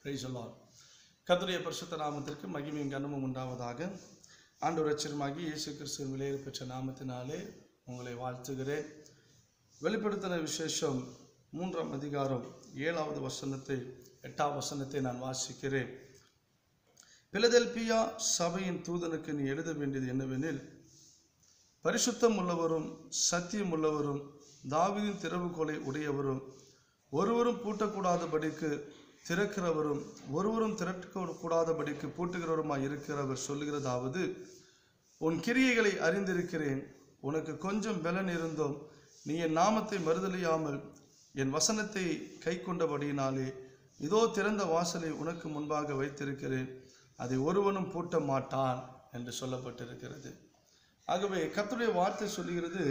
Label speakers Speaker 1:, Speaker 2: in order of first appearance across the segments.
Speaker 1: Price எல்லாம் கர்த்தருடைய பரிசுத்த நாமத்திற்கு மகிமையும் கனமும் உண்டாவதாக ஆண்டு ரட்சருமாகி இயேசு கிறிஸ்துவின் விலையை பெற்ற நாமத்தினாலே உங்களை வாழ்த்துகிறேன் வெளிப்படுத்தின விசேஷம் மூன்றாம் அதிகாரம் ஏழாவது வசனத்தை எட்டாம் வசனத்தை நான் வாசிக்கிறேன் பிலதெல்பியா சபையின் தூதனுக்கு நீ எழுத வேண்டியது என்னவெனில் பரிசுத்தம் உள்ளவரும் சத்தியம் உள்ளவரும் தாவீதின் திறவுகோலை உடையவரும் ஒருவரும் பூட்டக்கூடாதபடிக்கு திறக்கிறவரும் ஒருவரும் திறக்க கூடாதபடிக்கு பூட்டுகிறவருமாய் இருக்கிறவர் சொல்லுகிறதாவது உன் கிரியைகளை அறிந்திருக்கிறேன் உனக்கு கொஞ்சம் பலன் இருந்தும் நீ என் நாமத்தை மறுதலியாமல் என் வசனத்தை கை கொண்டபடியினாலே இதோ திறந்த வாசலை உனக்கு முன்பாக வைத்திருக்கிறேன் அதை ஒருவனும் பூட்ட மாட்டான் என்று சொல்லப்பட்டிருக்கிறது ஆகவே கர்த்தருடைய வார்த்தை சொல்லுகிறது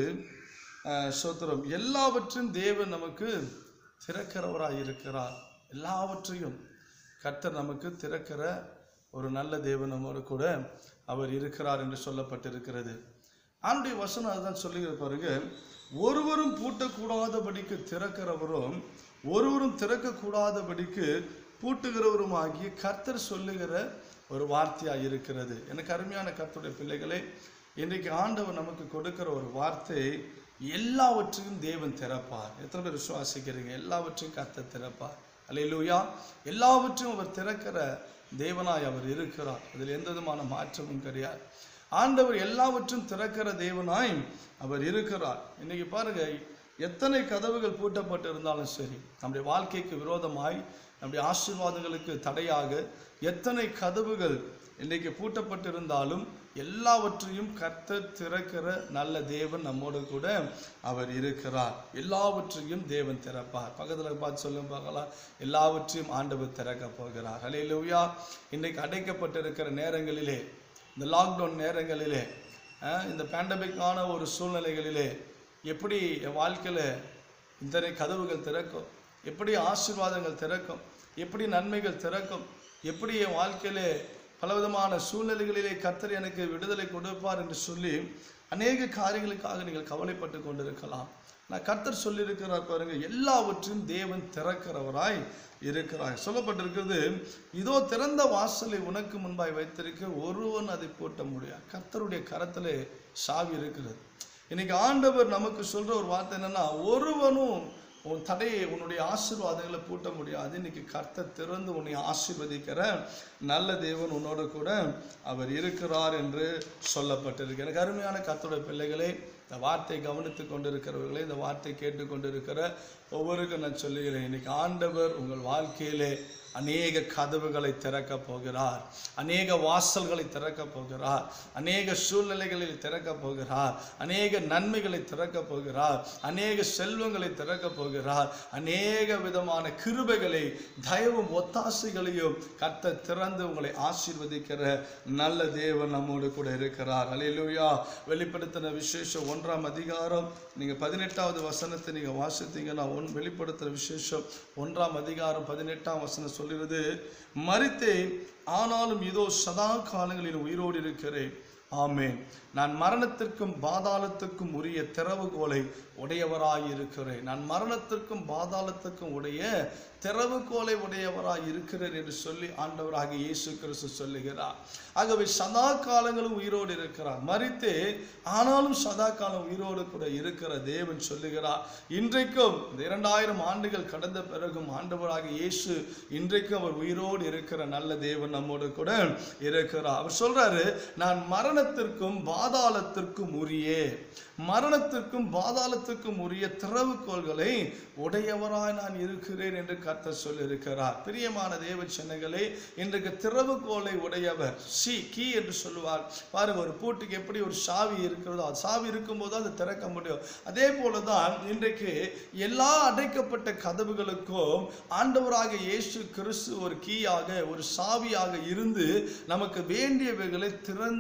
Speaker 1: அஹ், ஸ்தோத்திரம் எல்லாவற்றையும் தேவன் நமக்கு திறக்கிறவராய் இருக்கிறார் எல்லாவற்றையும் கர்த்தர் நமக்கு திறக்கிற ஒரு நல்ல தேவன் நம்மோடு கூட அவர் இருக்கிறார் என்று சொல்லப்பட்டிருக்கிறது ஆண்டுடைய வசனம் அதுதான் சொல்லுகிற பாருங்க ஒருவரும் பூட்டக்கூடாதபடிக்கு திறக்கிறவரும் ஒருவரும் திறக்கக்கூடாதபடிக்கு பூட்டுகிறவரும் ஆகிய கர்த்தர் சொல்லுகிற ஒரு வார்த்தையாக இருக்கிறது எனக்கு அருமையான கர்த்தருடைய பிள்ளைகளே இன்றைக்கு ஆண்டவர் நமக்கு கொடுக்கிற ஒரு வார்த்தை எல்லாவற்றையும் தேவன் திறப்பார் எத்தனை பேர் விசுவாசிக்கிறீங்க எல்லாவற்றையும் கர்த்தர் திறப்பார் அல்லேலூயா எல்லாவற்றையும் அவர் திறக்கிற தேவனாய் அவர் இருக்கிறார் அதில் எந்த விதமான மாற்றமும் கிடையாது ஆண்டவர் எல்லாவற்றும் திறக்கிற தேவனாய் அவர் இருக்கிறார் இன்னைக்கு பாருங்க எத்தனை கதவுகள் பூட்டப்பட்டு இருந்தாலும் சரி நம்முடைய வாழ்க்கைக்கு விரோதமாய் நம்முடைய ஆசீர்வாதங்களுக்கு தடையாக எத்தனை கதவுகள் இன்னைக்கு பூட்டப்பட்டிருந்தாலும் எல்லாவற்றையும் கர்த்தர் திறக்கிற நல்ல தேவன் நம்மோடு கூட அவர் இருக்கிறார் எல்லாவற்றையும் தேவன் திறப்பார் பக்கத்தில் பார்த்து சொல்லும் பார்க்கலாம் எல்லாவற்றையும் ஆண்டவர் திறக்க போகிறார் ஹalleluya இன்றைக்கு அடைக்கப்பட்டிருக்கிற நேரங்களிலே இந்த லாக்டவுன் நேரங்களிலே அஹ், இந்த பேண்டமிக்கான ஒரு சூழ்நிலைகளிலே எப்படி என் வாழ்க்கையில் இத்தனை கதவுகள் திறக்கும் எப்படி ஆசீர்வாதங்கள் திறக்கும் எப்படி நன்மைகள் திறக்கும் எப்படி என் வாழ்க்கையிலே பலவிதமான சூழ்நிலைகளிலே கர்த்தர் எனக்கு விடுதலை கொடுப்பார் என்று சொல்லி அநேக காரியங்களுக்காக நீங்கள் கவலைப்பட்டு கொண்டிருக்கலாம் நான் கர்த்தர் சொல்லியிருக்கிறார் பாருங்க எல்லாவற்றையும் தேவன் திறக்கிறவராய் இருக்கிறார் சொல்லப்பட்டிருக்கிறது இதோ திறந்த வாசலை உனக்கு முன்பாய் வைத்திருக்க ஒருவன் அதை பூட்ட முடியாது கர்த்தருடைய கரத்திலே சாவி இருக்கிறது இன்னைக்கு ஆண்டவர் நமக்கு சொல்ற ஒரு வார்த்தை என்னன்னா ஒருவனும் உன் தடையை உன்னுடைய ஆசீர்வாதங்களை பூட்ட முடியாது இன்னைக்கு கர்த்தர் திறந்து உன்னை ஆசீர்வதிக்கிற நல்ல தேவன் உன்னோடு கூட அவர் இருக்கிறார் என்று சொல்லப்பட்டிருக்கு எனக்கு அருமையான கர்த்தருடைய பிள்ளைகளே இந்த வார்த்தை கவனித்து கொண்டிருக்கிறவர்களே இந்த வார்த்தை கேட்டு கொண்டிருக்கிற ஒவ்வொருக்கும் நான் சொல்லுகிறேன் இன்னைக்கு ஆண்டவர் உங்கள் வாழ்க்கையிலே அநேக கதவுகளை திறக்க போகிறார் அநேக வாசல்களை திறக்க போகிறார் அநேக சூழ்நிலைகளில் திறக்க போகிறார் அநேக நன்மைகளை திறக்க போகிறார் அநேக செல்வங்களை திறக்க போகிறார் அநேக விதமான கிருபைகளை தயவும் ஒத்தாசைகளையும் கர்த்தர் திறந்து உங்களை ஆசீர்வதிக்கிற நல்ல தேவன் நம்மோடு கூட இருக்கிறார் அல்லேலூயா வெளிப்படுத்தின விசேஷம் ஒன்றாம் அதிகாரம் நீங்க பதினெட்டாவது வசனத்தை நீங்க வாசித்தீங்கன்னா ஒன் வெளிப்படுத்துகிற விசேஷம் ஒன்றாம் அதிகாரம் பதினெட்டாம் வசனம் சொல்லுகிறது மரித்தேன் ஆனாலும் இதோ சதா காலங்களில் உயிரோடு இருக்கிறேன் ஆமென் நான் மரணத்திற்கும் பாதாளத்துக்கும் உரிய திறவுகோலை உடையவராய் இருக்கிறேன் நான் மரணத்திற்கும் பாதாளத்துக்கும் உடைய திறவுகோலை உடையவராய் இருக்கிறேன் என்று சொல்லி ஆண்டவராக இயேசு கிறிஸ்து சொல்லுகிறார் ஆகவே சதா காலங்களும் உயிரோடு இருக்கிறார் மரித்தே ஆனாலும் சதா காலம் உயிரோடு கூட இருக்கிற தேவன் சொல்லுகிறார் இன்றைக்கும் இந்த இரண்டாயிரம் ஆண்டுகள் கடந்த பிறகும் ஆண்டவராக இயேசு இன்றைக்கும் அவர் உயிரோடு இருக்கிற நல்ல தேவன் நம்மோடு கூட இருக்கிறார் அவர் சொல்றாரு நான் மரணத்திற்கும் பாதாளத்திற்கும் உரிய மரணத்திற்கும் பாதாளத்துக்கும் உரிய திறவுகோள்களை உடையவராய் நான் இருக்கிறேன் என்று கர்த்தர் சொல்லியிருக்கிறார் பிரியமான தேவ சின்னங்களே இன்றைக்கு திறவுகோலை உடையவர் சி கீ என்று சொல்லுவார் பாருங்க ஒரு பூட்டுக்கு எப்படி ஒரு சாவி இருக்கிறதோ அது சாவி இருக்கும்போது அது திறக்க முடியும் அதே போல தான் இன்றைக்கு எல்லா அடைக்கப்பட்ட கதவுகளுக்கும் ஆண்டவராக இயேசு கிறிஸ்து ஒரு கீயாக ஒரு சாவியாக இருந்து நமக்கு வேண்டியவைகளை திறந்து நம்மை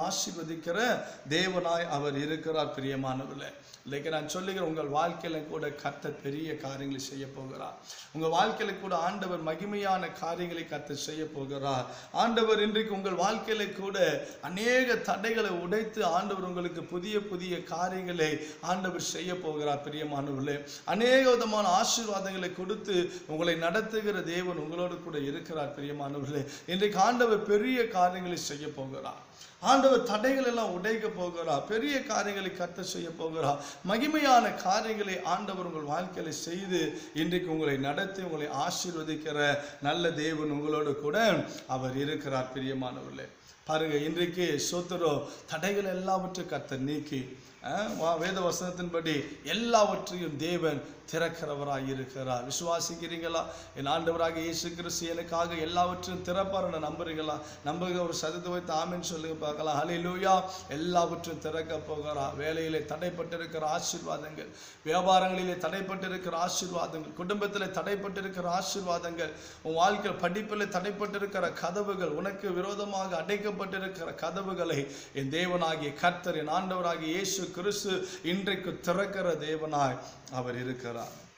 Speaker 1: ஆசீர்வதிக்கிற தேவனாய் அவர் இருக்கிறார் பிரியமானவர்களே இன்னைக்கு நான் சொல்லுகிறேன் உங்கள் வாழ்க்கையில கூட கர்த்தர் பெரிய காரியங்களை செய்ய போகிறார் உங்கள் வாழ்க்கையில கூட ஆண்டவர் மகிமையான காரியங்களை கர்த்தர் செய்ய போகிறார் ஆண்டவர் இன்றைக்கு உங்கள் வாழ்க்கையில கூட அநேக தடைகளை உடைத்து ஆண்டவர் உங்களுக்கு புதிய புதிய காரியங்களை ஆண்டவர் செய்ய போகிறார் பிரியமானவர்களே அநேக விதமான ஆசீர்வாதங்களை கொடுத்து உங்களை நடத்துகிற தேவன் உங்களோடு கூட இருக்கிறார் பிரியமானவர்களே இன்றைக்கு ஆண்டவர் பெரிய காரியங்களை செய்ய போகிறார் ஆண்டவர் தடைகள் எல்லாம் உடைக்க போகிறார் பெரிய காரியங்களை கத்த செய்ய போகிறார் மகிமையான காரியங்களை ஆண்டவர் உங்கள் வாழ்க்கையில செய்து இன்றைக்கு உங்களை நடத்தி உங்களை ஆசீர்வதிக்கிற நல்ல தேவன் உங்களோடு கூட அவர் இருக்கிறார் பிரியமானவர்களே பாருங்க இன்றைக்கு சோத்தரோ தடைகள் எல்லாவற்றையும் கர்த்தர் நீக்கி அஹ், வா- வேத வசனத்தின்படி எல்லாவற்றையும் தேவன் திறக்கிறவராய் இருக்கிறார் விசுவாசிக்கிறீங்களா என் ஆண்டவராக இயேசு கிறிஸ்து எனக்காக எல்லாவற்றையும் திறப்பார் நம்புறீங்களா நம்புகிற ஒரு சதத்தை வைத்து ஆமென்னு சொல்லுங்க பார்க்கலாம் ஹalleluya எல்லாவற்றையும் திறக்க போகிறார் வேலையிலே தடைப்பட்டிருக்கிற ஆசீர்வாதங்கள் வியாபாரங்களிலே தடைப்பட்டிருக்கிற ஆசீர்வாதங்கள் குடும்பத்தில் தடைப்பட்டிருக்கிற ஆசீர்வாதங்கள் உன் வாழ்க்கையில் படிப்பில் தடைப்பட்டிருக்கிற கதவுகள் உனக்கு விரோதமாக அடைக்கப்பட்டிருக்கிற கதவுகளை என் தேவனாகிய கர்த்தர் என் ஆண்டவராகிய இயேசு கிறிஸ்து இன்றைக்கு திறக்கிற தேவனாய் அவர் இருக்கிறார்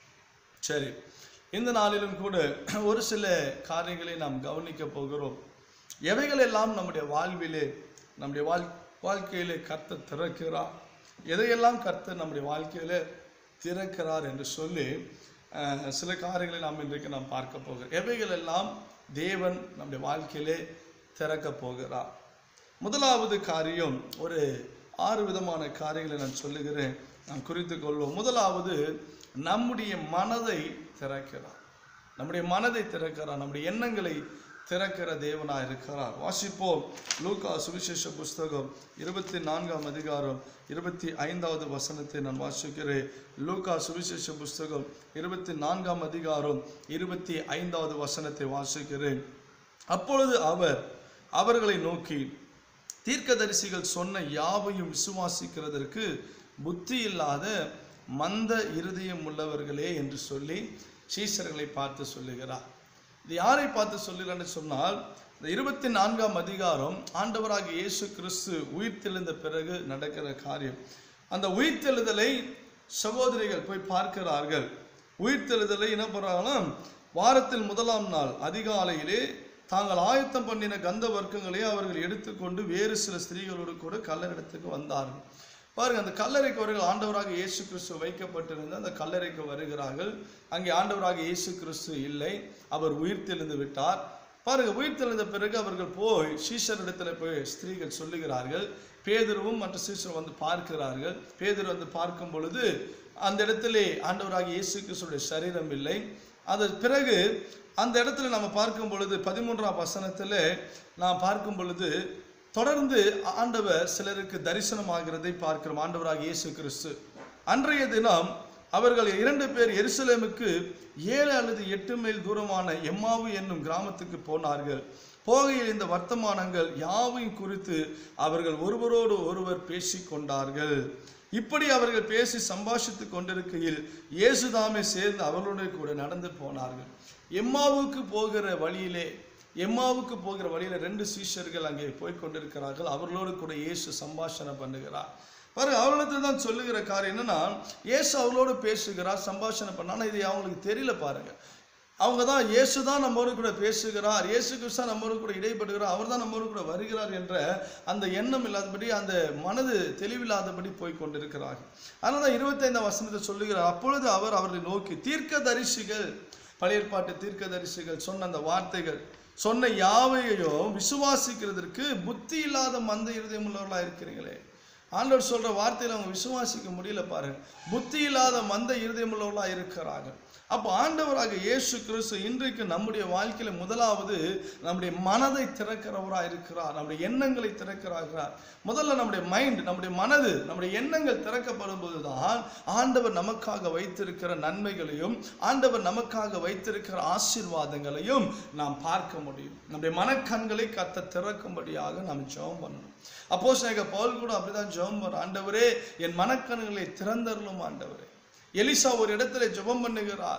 Speaker 1: சரி இந்த நாளிலும் கூட ஒரு சில காரியங்களை நாம் கவனிக்க போகிறோம் எவைகளெல்லாம் நம்முடைய வாழ்விலே நம்முடைய வாழ் வாழ்க்கையிலே கர்த்தர் திறக்கிறார் எதையெல்லாம் கர்த்தர் நம்முடைய வாழ்க்கையிலே திறக்கிறார் என்று சொல்லி அஹ், சில காரியங்களை நாம் இன்றைக்கு நாம் பார்க்க போகிறோம் எவைகளெல்லாம் தேவன் நம்முடைய வாழ்க்கையிலே திறக்க போகிறார் முதலாவது காரியம் ஒரு ஆறு விதமான காரியங்களை நான் சொல்லுகிறேன் நாம் குறித்து கொள்வோம் முதலாவது நம்முடைய மனதை திறக்கிறார் நம்முடைய மனதை திறக்கிறார் நம்முடைய எண்ணங்களை திறக்கிற தேவனாய் இருக்கிறார் வாசிப்போம் லூக்கா சுவிசேஷ புஸ்தகம் இருபத்தி நான்காம் அதிகாரம் இருபத்தி ஐந்தாவது வசனத்தை நான் வாசிக்கிறேன் லூக்கா சுவிசேஷ புஸ்தகம் இருபத்தி நான்காம் அதிகாரம் இருபத்தி ஐந்தாவது வசனத்தை வாசிக்கிறேன் அப்பொழுது அவர் அவர்களை நோக்கி தீர்க்கதரிசிகள் சொன்ன யாவையும் விசுவாசிக்கிறதற்கு புத்தி இல்லாத மந்த இருதயம் உள்ளவர்களே என்று சொல்லி சீசர்களை பார்த்து சொல்லுகிறார் இது யாரை பார்த்து சொல்லுகிறான்னு சொன்னால் இந்த இருபத்தி நான்காம் அதிகாரம் ஆண்டவராகிய இயேசு கிறிஸ்து உயிர்த்தெழுந்த பிறகு நடக்கிற காரியம் அந்த உயிர்த்தெழுதலை சகோதரிகள் போய் பார்க்கிறார்கள் உயிர்த்தெழுதலை என்ன பண்ணுறாங்கன்னா வாரத்தில் முதலாம் நாள் அதிகாலையிலே தாங்கள் ஆயத்தம் பண்ணின கந்த வர்க்கங்களை அவர்கள் எடுத்துக்கொண்டு வேறு சில ஸ்திரீகளோடு கூட கல்லறிடத்துக்கு வந்தார்கள் பாருங்க அந்த கல்லறைக்கு அவர்கள் ஆண்டவராக இயேசு கிறிஸ்து வைக்கப்பட்டிருந்த அந்த கல்லறைக்கு வருகிறார்கள் அங்கே ஆண்டவராக இயேசு கிறிஸ்து இல்லை அவர் உயிர்த்தெழுந்து விட்டார் பாருங்க உயிர்த்தெழுந்த பிறகு அவர்கள் போய் சீஷரிடத்துல போய் ஸ்திரீகள் சொல்லுகிறார்கள் பேதுருவும் மற்ற சீஷரும் வந்து பார்க்கிறார்கள் பேதுரு வந்து பார்க்கும் பொழுது அந்த இடத்திலே ஆண்டவராக இயேசு கிறிஸ்துடைய சரீரம் இல்லை அதன் பிறகு அந்த இடத்துல நம்ம பார்க்கும் பொழுது பதிமூன்றாம் வசனத்தில் நாம் பார்க்கும் பொழுது தொடர்ந்து ஆண்டவர் சிலருக்கு தரிசனமாகிறதை பார்க்கிறோம் ஆண்டவராக இயேசு கிறிஸ்து அன்றைய தினம் அவர்கள் இரண்டு பேர் எருசலேமுக்கு ஏழு அல்லது எட்டு மைல் தூரமான எம்மாவு என்னும் கிராமத்துக்கு போனார்கள் போகையில் இந்த வர்த்தமானங்கள் யாவையும் குறித்து அவர்கள் ஒருவரோடு ஒருவர் பேசிக் கொண்டார்கள் இப்படி அவர்கள் பேசி சம்பாஷித்துக் கொண்டிருக்கையில் இயேசுதாமே சேர்ந்து அவர்களுடைய கூட நடந்து போனார்கள் எம்மாவுக்கு போகிற வழியிலே எம்மாவுக்கு போகிற வழியில ரெண்டு சீஷர்கள் அங்கே போய் கொண்டிருக்கிறார்கள் அவர்களோடு கூட இயேசு சம்பாஷணை பண்ணுகிறார் பாருங்க அவர்களுக்கு தான் சொல்லுகிற காரியம் என்னன்னா இயேசு அவங்களோடு பேசுகிறார் சம்பாஷணை பண்ணானா இது அவங்களுக்கு தெரியல பாருங்க அவங்க தான் இயேசு தான் நம்மோடு கூட பேசுகிறார் இயேசு கிறிஸ்து தான் நம்மோடு கூட இடைப்படுகிறார் அவர் தான் நம்மோடு கூட வருகிறார் என்ற அந்த எண்ணம் இல்லாதபடி அந்த மனது தெளிவில்லாதபடி போய் கொண்டிருக்கிறார்கள் அதனால தான் இருபத்தைந்தாம் வசனத்தை சொல்லுகிறார் அப்பொழுது அவர் அவர்களை நோக்கி தீர்க்க தரிசிகள் பழைய ஏற்பாட்டு தீர்க்க தரிசிகள் சொன்ன அந்த வார்த்தைகள் சொன்ன யாவையையும் விசுவாசிக்கிறதற்கு புத்தி இல்லாத மந்த இருதயம் உள்ளவர்களாக இருக்கிறீங்களே ஆண்டவர் சொல்ற வார்த்தையில அவங்க விசுவாசிக்க முடியல பாருங்க புத்தி இல்லாத மந்த இருதயம் உள்ளவர்களாக இருக்கிறார்கள் அப்போ ஆண்டவராக இயேசு கிறிஸ்து இன்றைக்கு நம்முடைய வாழ்க்கையில முதலாவது நம்முடைய மனதை திறக்கிறவராக இருக்கிறார் நம்முடைய எண்ணங்களை திறக்கிறார்கள் முதல்ல நம்முடைய மைண்ட் நம்முடைய மனது நம்முடைய எண்ணங்கள் திறக்கப்படும் போதுதான் ஆண்டவர் நமக்காக வைத்திருக்கிற நன்மைகளையும் ஆண்டவர் நமக்காக வைத்திருக்கிற ஆசீர்வாதங்களையும் நாம் பார்க்க முடியும் நம்முடைய மனக்கண்களை கத்த திறக்கும்படியாக நாம் ஜெபம் பண்ணணும் அப்போ பவுல் கூட அப்படிதான் ஜெபம் பண்ண ஆண்டவரே என் மனக்கண்களை திறந்தருளும் ஆண்டவரே எலிசா ஒரு இடத்துல ஜெபம் பண்ணுகிறார்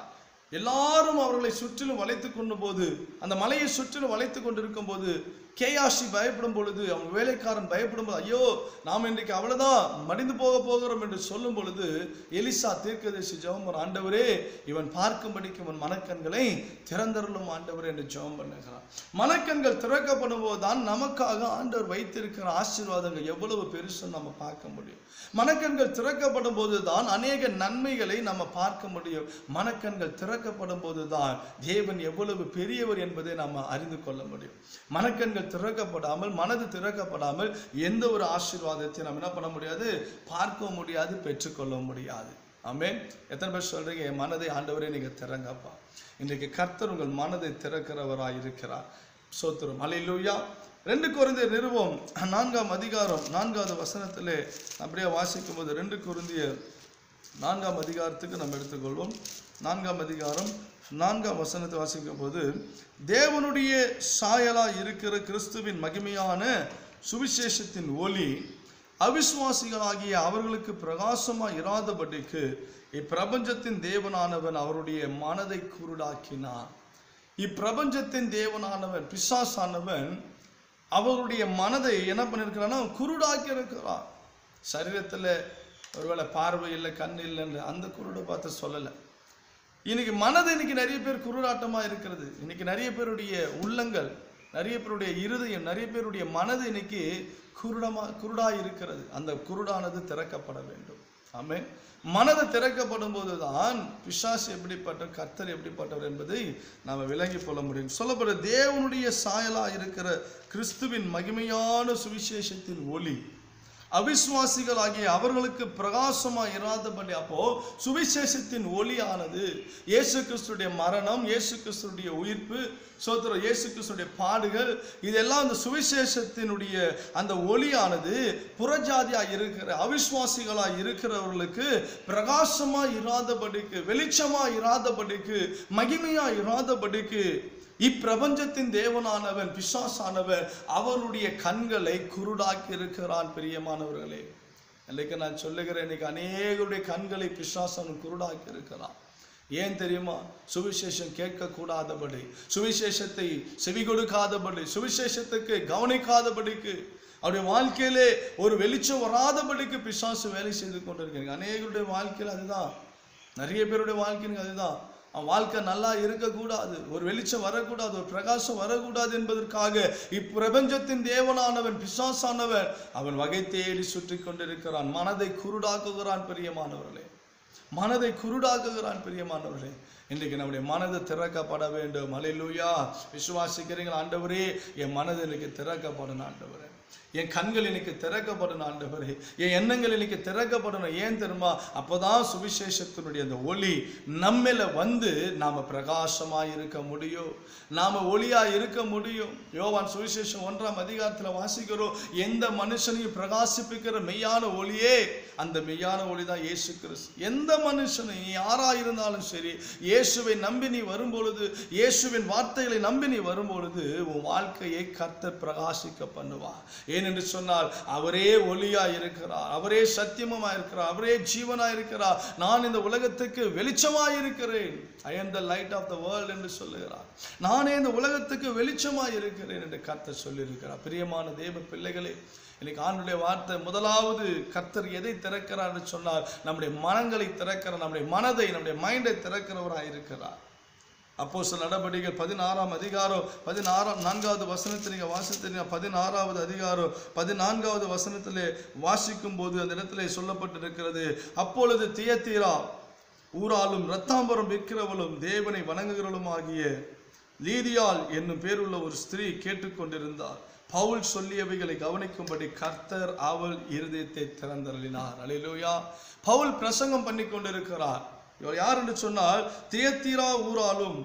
Speaker 1: எல்லாரும் அவர்களை சுற்றிலும் வளைத்து கொண்ட போது அந்த மலையை சுற்றிலும் வளைத்து கொண்டிருக்கும் போது கேயாசி பயப்படும் பொழுது அவன் வேலைக்காரன் பயப்படும் போது ஐயோ நாம் இன்றைக்கு அவ்வளவுதான் மடிந்து போக போகிறோம் என்று சொல்லும் பொழுது எலிசா தீர்க்கதரிசி ஜெபம் ஆண்டவரே இவன் பார்க்கும்படிக்கு இவன் மனக்கண்களை திறந்தருளும் ஆண்டவரே என்று ஜெபம் பண்ணுகிறான் மனக்கண்கள் திறக்கப்படும் போதுதான் நமக்காக ஆண்டவர் வைத்திருக்கிற ஆசீர்வாதங்கள் எவ்வளவு பெருசுன்னு நம்ம பார்க்க முடியும் மனக்கண்கள் திறக்கப்படும் போதுதான் அநேக நன்மைகளை நம்ம பார்க்க முடியும் மனக்கண்கள் திறக்கப்படும் போதுதான் தேவன் எவ்வளவு பெரியவர் என்பதை நாம் அறிந்து கொள்ள முடியும் மனக்கண்கள் திறக்கப்படாமல் மனது திறக்கப்படாமல் எந்த ஒரு ஆசீர்வாதத்தையும் நம்ம என்ன பண்ண முடியாது பார்க்க முடியாது பெற்றுக்கொள்ள முடியாது ஆமென் எத்தனை பேர் சொல்றீங்க என் மனதை ஆண்டவரே நீங்க திறங்கப்பா இன்றைக்கு கர்த்தர் உங்கள் மனதை திறக்கிறவராய் இருக்கிறார் சோத்திரம் அல்லேலூயா ரெண்டு குருந்திய நிறுவம் நான்காம் அதிகாரம் நான்காவது வசனத்திலே அப்படியே வாசிக்கும் போது ரெண்டு குருந்திய நான்காம் அதிகாரத்துக்கு நம்ம எடுத்துக்கொள்வோம் நான்காம் அதிகாரம் நான்காம் வசனத்தை வாசிக்கும் போது தேவனுடைய சாயலா இருக்கிற கிறிஸ்துவின் மகிமையான சுவிசேஷத்தின் ஒளி அவிசுவாசிகளாகிய அவர்களுக்கு பிரகாசமாக இராதபடிக்கு இப்பிரபஞ்சத்தின் தேவனானவன் அவருடைய மனதை குருடாக்கினார் இப்பிரபஞ்சத்தின் தேவனானவன் பிசாசானவன் அவருடைய மனதை என்ன பண்ணியிருக்கிறான்னா குருடாக்கி இருக்கிறார் சரீரத்தில் ஒருவேளை பார்வை இல்லை கண் இல்லைன்னு அந்த குருடை பார்த்து சொல்லலை இன்னைக்கு மனது இன்னைக்கு நிறைய பேர் குருடாட்டமா இருக்கிறது இன்னைக்கு நிறைய பேருடைய உள்ளங்கள் நிறைய பேருடைய இருதயம் நிறைய பேருடைய மனது இன்னைக்கு குருடமா குருடா இருக்கிறது அந்த குருடானது திறக்கப்பட வேண்டும் ஆமென் மனது திறக்கப்படும் போதுதான் பிசாசு எப்படிப்பட்ட கர்த்தர் எப்படிப்பட்டவர் என்பதை நாம் விளங்கி கொள்ள முடியும் சொல்லப்படுற தேவனுடைய சாயலா இருக்கிற கிறிஸ்துவின் மகிமையான சுவிசேஷத்தின் ஒளி அவிசுவாசிகளாகிய அவர்களுக்கு பிரகாசமா இராதபடி அப்போ சுவிசேஷத்தின் ஒளியானது இயேசு கிறிஸ்துடைய மரணம் இயேசு கிறிஸ்துடைய உயிர்ப்பு சோத்திரம் இயேசு கிறிஸ்துடைய பாடுகள் இதெல்லாம் அந்த சுவிசேஷத்தினுடைய அந்த ஒளியானது புறஜாதியா இருக்கிற அவிசுவாசிகளா இருக்கிறவர்களுக்கு பிரகாசமா இராதபடிக்கு வெளிச்சமா இராதபடிக்கு மகிமையா இராதபடிக்கு இப்பிரபஞ்சத்தின் தேவனானவன் பிசாசானவன் அவருடைய கண்களை குருடாக்கி இருக்கிறான் பிரியமானவர்களே இன்னைக்கு நான் சொல்லுகிறேன் இன்னைக்கு அநேகருடைய கண்களை பிசாசன் குருடாக்கி இருக்கிறான் ஏன் தெரியுமா சுவிசேஷம் கேட்கக்கூடாதபடி சுவிசேஷத்தை செவி கொடுக்காதபடி சுவிசேஷத்துக்கு கவனிக்காதபடிக்கு அவருடைய வாழ்க்கையிலே ஒரு வெளிச்சம் வராதபடிக்கு பிசாசு வேலை செய்து கொண்டிருக்காங்க அநேகருடைய வாழ்க்கையில் அதுதான் நிறைய பேருடைய வாழ்க்கையில் அதுதான் அவன் வாழ்க்கை நல்லா இருக்கக்கூடாது ஒரு வெளிச்சம் வரக்கூடாது ஒரு பிரகாசம் வரக்கூடாது என்பதற்காக இப்பிரபஞ்சத்தின் தேவனானவன் பிசாசானவன் அவன் வகை தேடி சுற்றி கொண்டிருக்கிறான் மனதை குருடாக்குகிறான் பிரியமானவர்களே மனதை குருடாக்குகிறான் பிரியமானவர்களே இன்றைக்கு நம்முடைய மனது திறக்கப்பட வேண்டும் அலையிலூயா விசுவாசிக்கிறீங்களா ஆண்டவரே என் மனது இன்னைக்கு திறக்கப்படணும் ஆண்டவரே என் கண்கள் இன்னைக்கு திறக்கப்படணும் ஆண்டவரே என் எண்ணங்கள் இன்னைக்கு திறக்கப்படணும் ஏன் தெரியுமா அப்போதான் சுவிசேஷத்தினுடைய அந்த ஒளி நம்மில வந்து நாம பிரகாசமா இருக்க முடியும் நாம ஒளியா இருக்க முடியும் யோவான் சுவிசேஷம் ஒன்றாம் அதிகாரத்துல வாசிக்கிறோம் எந்த மனுஷனையும் பிரகாசிப்பிக்கிற மெய்யான ஒளியே அந்த மெய்யான ஒளி தான் இயேசு கிறிஸ்து எந்த மனுஷனை நீ யாரா இருந்தாலும் சரி இயேசுவை நம்பி நீ வரும்பொழுது இயேசுவின் வார்த்தைகளை நம்பி நீ வரும்பொழுது உன் வாழ்க்கையை கர்த்தர் பிரகாசிக்க பண்ணுவார் ஏனென்று சொன்னால் அவரே ஒளியா இருக்கிறார் அவரே சத்தியமா இருக்கிறார் அவரே ஜீவனா இருக்கிறார் நான் இந்த உலகத்துக்கு வெளிச்சமா இருக்கிறேன் I am the light of the world என்று சொல்லுகிறார் நானே இந்த உலகத்துக்கு வெளிச்சமா இருக்கிறேன் என்று கர்த்தர் சொல்லியிருக்கிறார் பிரியமான தேவ பிள்ளைகளே இன்னைக்கு ஆண்டுடைய வார்த்தை முதலாவது கர்த்தர் எதை திறக்கிறார் என்று சொன்னால் நம்முடைய மனங்களை திறக்கிறார் நம்முடைய மனதை நம்முடைய மைண்டை திறக்கிறவராக இருக்கிறார் அப்போ சில நடவடிக்கைகள் பதினாறாம் அதிகாரம் பதினாறாம் நான்காவது வசனத்தை நீங்கள் வாசித்தீங்க பதினாறாவது அதிகாரம் பதினான்காவது வசனத்திலே வாசிக்கும் போது அந்த இடத்திலே சொல்லப்பட்டிருக்கிறது அப்பொழுது தியத்தீரா ஊராலும் ரத்தாம்பரம் விற்கிறவளும் தேவனை வணங்குகிறவளும் ஆகிய லீதியால் என்னும் பேருள்ள ஒரு ஸ்திரீ கேட்டுக்கொண்டிருந்தார் பவுல் சொல்லியவைகளை கவனிக்கும்படி கர்த்தர் அவள் இருதயத்தை திறந்தருளினார் அல்லேலூயா பவுல் பிரசங்கம் பண்ணி கொண்டிருக்கிறார் இவர் யார் என்று சொன்னால் தியத்தீரா ஊராலும்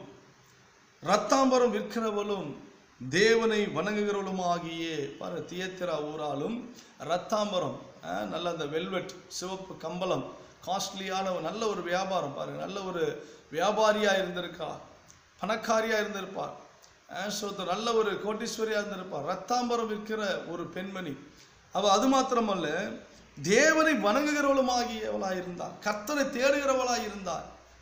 Speaker 1: ரத்தாம்பரம் விற்கிறவளும் தேவனை வணங்குகிறவளுமாகிய பாரு தியத்திரா ஊராலும் ரத்தாம்பரம் அஹ், நல்ல அந்த வெல்வெட் சிவப்பு கம்பளம் காஸ்ட்லியான ஒரு நல்ல ஒரு வியாபாரம் பாருங்க நல்ல ஒரு வியாபாரியா இருந்திருக்கா பணக்காரியா இருந்திருப்பார் அஹ், so the நல்ல ஒரு கோட்டீஸ்வரியா இருந்திருப்பார் ரத்தாம்பரம் விற்கிற ஒரு பெண்மணி அவ அது மாத்திரமல்ல தேவனை வணங்குகிறவளுமாகியவளாய் இருந்தார் கர்த்தரை தேடுகிறவளாய் இருந்தார்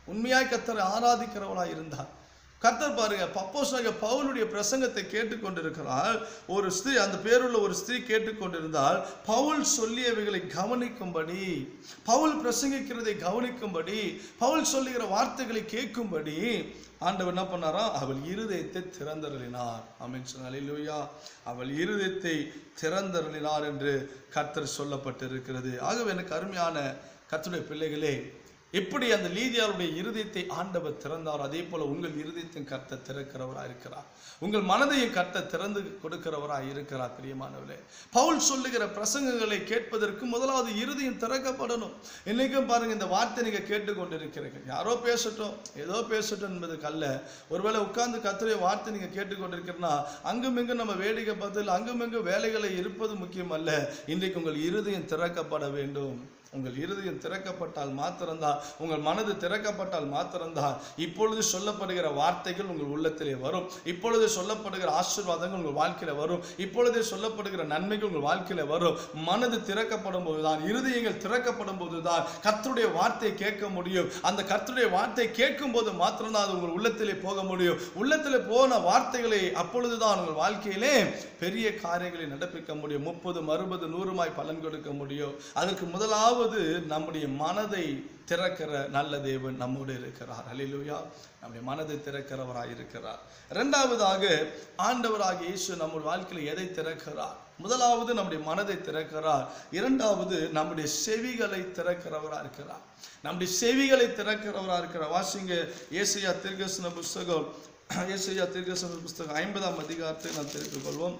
Speaker 1: உண்மையாய் கத்தரை ஆராதிக்கிறவளாய் இருந்தார் கர்த்தர் பாருங்க பப்போஸ்னாக பவுலுடைய பிரசங்கத்தை கேட்டுக்கொண்டிருக்கிறார் ஒரு ஸ்திரீ அந்த பேருள்ள ஒரு ஸ்திரீ கேட்டுக்கொண்டிருந்தால் பவுல் சொல்லியவைகளை கவனிக்கும்படி பவுல் பிரசங்கிக்கிறதை கவனிக்கும்படி பவுல் சொல்லுகிற வார்த்தைகளை கேட்கும்படி ஆண்டவர் என்ன பண்ணாரா அவள் இருதயத்தை திறந்தருளினார் ஆமென் சொன்னாலிலூயா அவள் இருதயத்தை திறந்தருளினார் என்று கர்த்தர் சொல்லப்பட்டிருக்கிறது ஆகவே எனக்கு அருமையான கர்த்தருடைய பிள்ளைகளே எப்படி அந்த லீதியாருடைய இருதயத்தை ஆண்டவர் திறந்தார் அதே போல உங்கள் இருதயத்தையும் கர்த்த திறக்கிறவராக இருக்கிறார் உங்கள் மனதையும் கர்த்த திறந்து கொடுக்கிறவராக இருக்கிறார் பிரியமானவர்களே பவுல் சொல்லுகிற பிரசங்கங்களை கேட்பதற்கு முதலாவது இருதயம் திறக்கப்படணும் இன்னைக்கும் பாருங்க இந்த வார்த்தை நீங்க கேட்டுக்கொண்டிருக்கிறீங்க யாரோ பேசட்டும் ஏதோ பேசட்டும் என்பதுக்கு அல்ல ஒருவேளை உட்கார்ந்து கத்துடைய வார்த்தை நீங்க கேட்டுக்கொண்டிருக்கிறனா அங்கும் இங்கும் நம்ம வேடிக்கை பார்த்து அங்கும் இங்கும் வேலைகளை இருப்பது முக்கியம் அல்ல இன்றைக்கு உங்கள் இருதயம் திறக்கப்பட வேண்டும் உங்கள் இருதயம் திறக்கப்பட்டால் மாத்திரம்தான் உங்கள் மனது திறக்கப்பட்டால் மாத்திரம்தான் இப்பொழுது சொல்லப்படுகிற வார்த்தைகள் உங்கள் உள்ளத்திலே வரும் இப்பொழுது சொல்லப்படுகிற ஆசீர்வாதங்கள் உங்கள் வாழ்க்கையில வரும் இப்பொழுது சொல்லப்படுகிற நன்மைகள் உங்கள் வாழ்க்கையில வரும் மனது திறக்கப்படும் போதுதான் இருதயங்கள் திறக்கப்படும் போதுதான் கர்த்தருடைய வார்த்தையை கேட்க முடியும் அந்த கர்த்தருடைய வார்த்தை கேட்கும் போது மாத்திரம்தான் அது உங்கள் உள்ளத்திலே போக முடியும் உள்ளத்திலே போன வார்த்தைகளை அப்பொழுதுதான் உங்கள் வாழ்க்கையிலே பெரிய காரியங்களை நடப்பிக்க முடியும் முப்பது அறுபது நூறுமாய் பலன் கொடுக்க முடியும் அதற்கு முதலாவது நம்முடைய மனதை திறக்கிற நல்ல தேவன் நம்மோடு இருக்கிறார் அல்லேலூயா நம்முடைய மனதை திறக்கிறவராய் இருக்கிறார் இரண்டாவதாக ஆண்டவராகிய இயேசு நம்முடைய வாழ்க்கையில் எதை திறக்கிறார் முதலாவது நம்முடைய மனதை திறக்கிறார் இரண்டாவது நம்முடைய செவிகளை திறக்கிறவரா இருக்கிறார் நம்முடைய செவிகளை திறக்கிறவரா இருக்கிறார் வாசிங்க ஏசையா தீர்க்கசன புஸ்தகம் ஏசையா தீர்க்கசன புஸ்தகம் ஐம்பதாம் அதிகாரத்தை நாம் தெரிந்து கொள்வோம்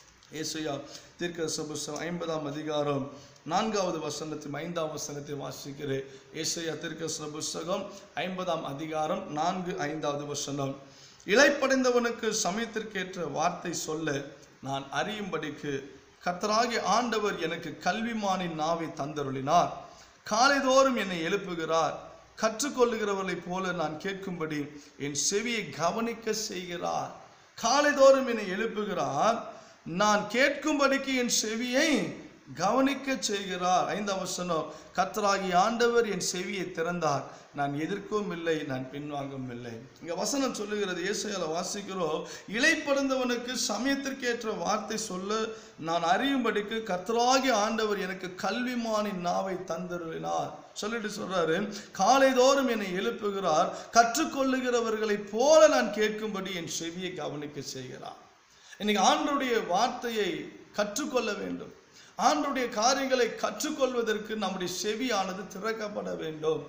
Speaker 1: ஏசையா தீர்க்கதரிசன புஸ்தகம் ஐம்பதாம் அதிகாரம் நான்காவது வசனத்தையும் ஐந்தாம் வசனத்தை வாசிக்கிறேன் ஏசையா தீர்க்கதரிசன புஸ்தகம் ஐம்பதாம் அதிகாரம் நான்கு ஐந்தாவது வசனம் இளைப்படைந்தவனுக்கு சமயத்திற்கேற்ற வார்த்தை சொல்ல நான் அறியும்படிக்கு கர்த்தராகிய ஆண்டவர் எனக்கு கல்விமானின் நாவை தந்தருளினார் காலைதோறும் என்னை எழுப்புகிறார் கற்றுக்கொள்ளுகிறவர்களைப் போல நான் கேட்கும்படி என் செவியை கவனிக்க செய்கிறார் காலைதோறும் என்னை எழுப்புகிறார் நான் கேட்கும்படிக்கு என் செவியை கவனிக்க செய்கிறார் ஐந்தாம் வசனம் கர்த்தராகிய ஆண்டவர் என் செவியை திறந்தார் நான் எதிர்க்கவும் இல்லை நான் பின்வாங்கவும் இல்லை இங்க வசனம் சொல்லுகிறது ஏசையால வாசிக்கிறோம் இலைப்படுந்தவனுக்கு சமயத்திற்கேற்ற வார்த்தை சொல்ல நான் அறியும்படிக்கு கர்த்தராகிய ஆண்டவர் எனக்கு கல்விமானின் நாவை தந்தருளினார் சொல்லிட்டு சொல்றாரு காலைதோறும் என்னை எழுப்புகிறார் கற்றுக்கொள்ளுகிறவர்களைப் போல நான் கேட்கும்படி என் செவியை கவனிக்க செய்கிறார் இன்னைக்கு ஆண்டருடைய வார்த்தையை கற்றுக்கொள்ள வேண்டும் ஆண்டருடைய காரியங்களை கற்றுக்கொள்வதற்கு நம்முடைய செவியானது திறக்கப்பட வேண்டும்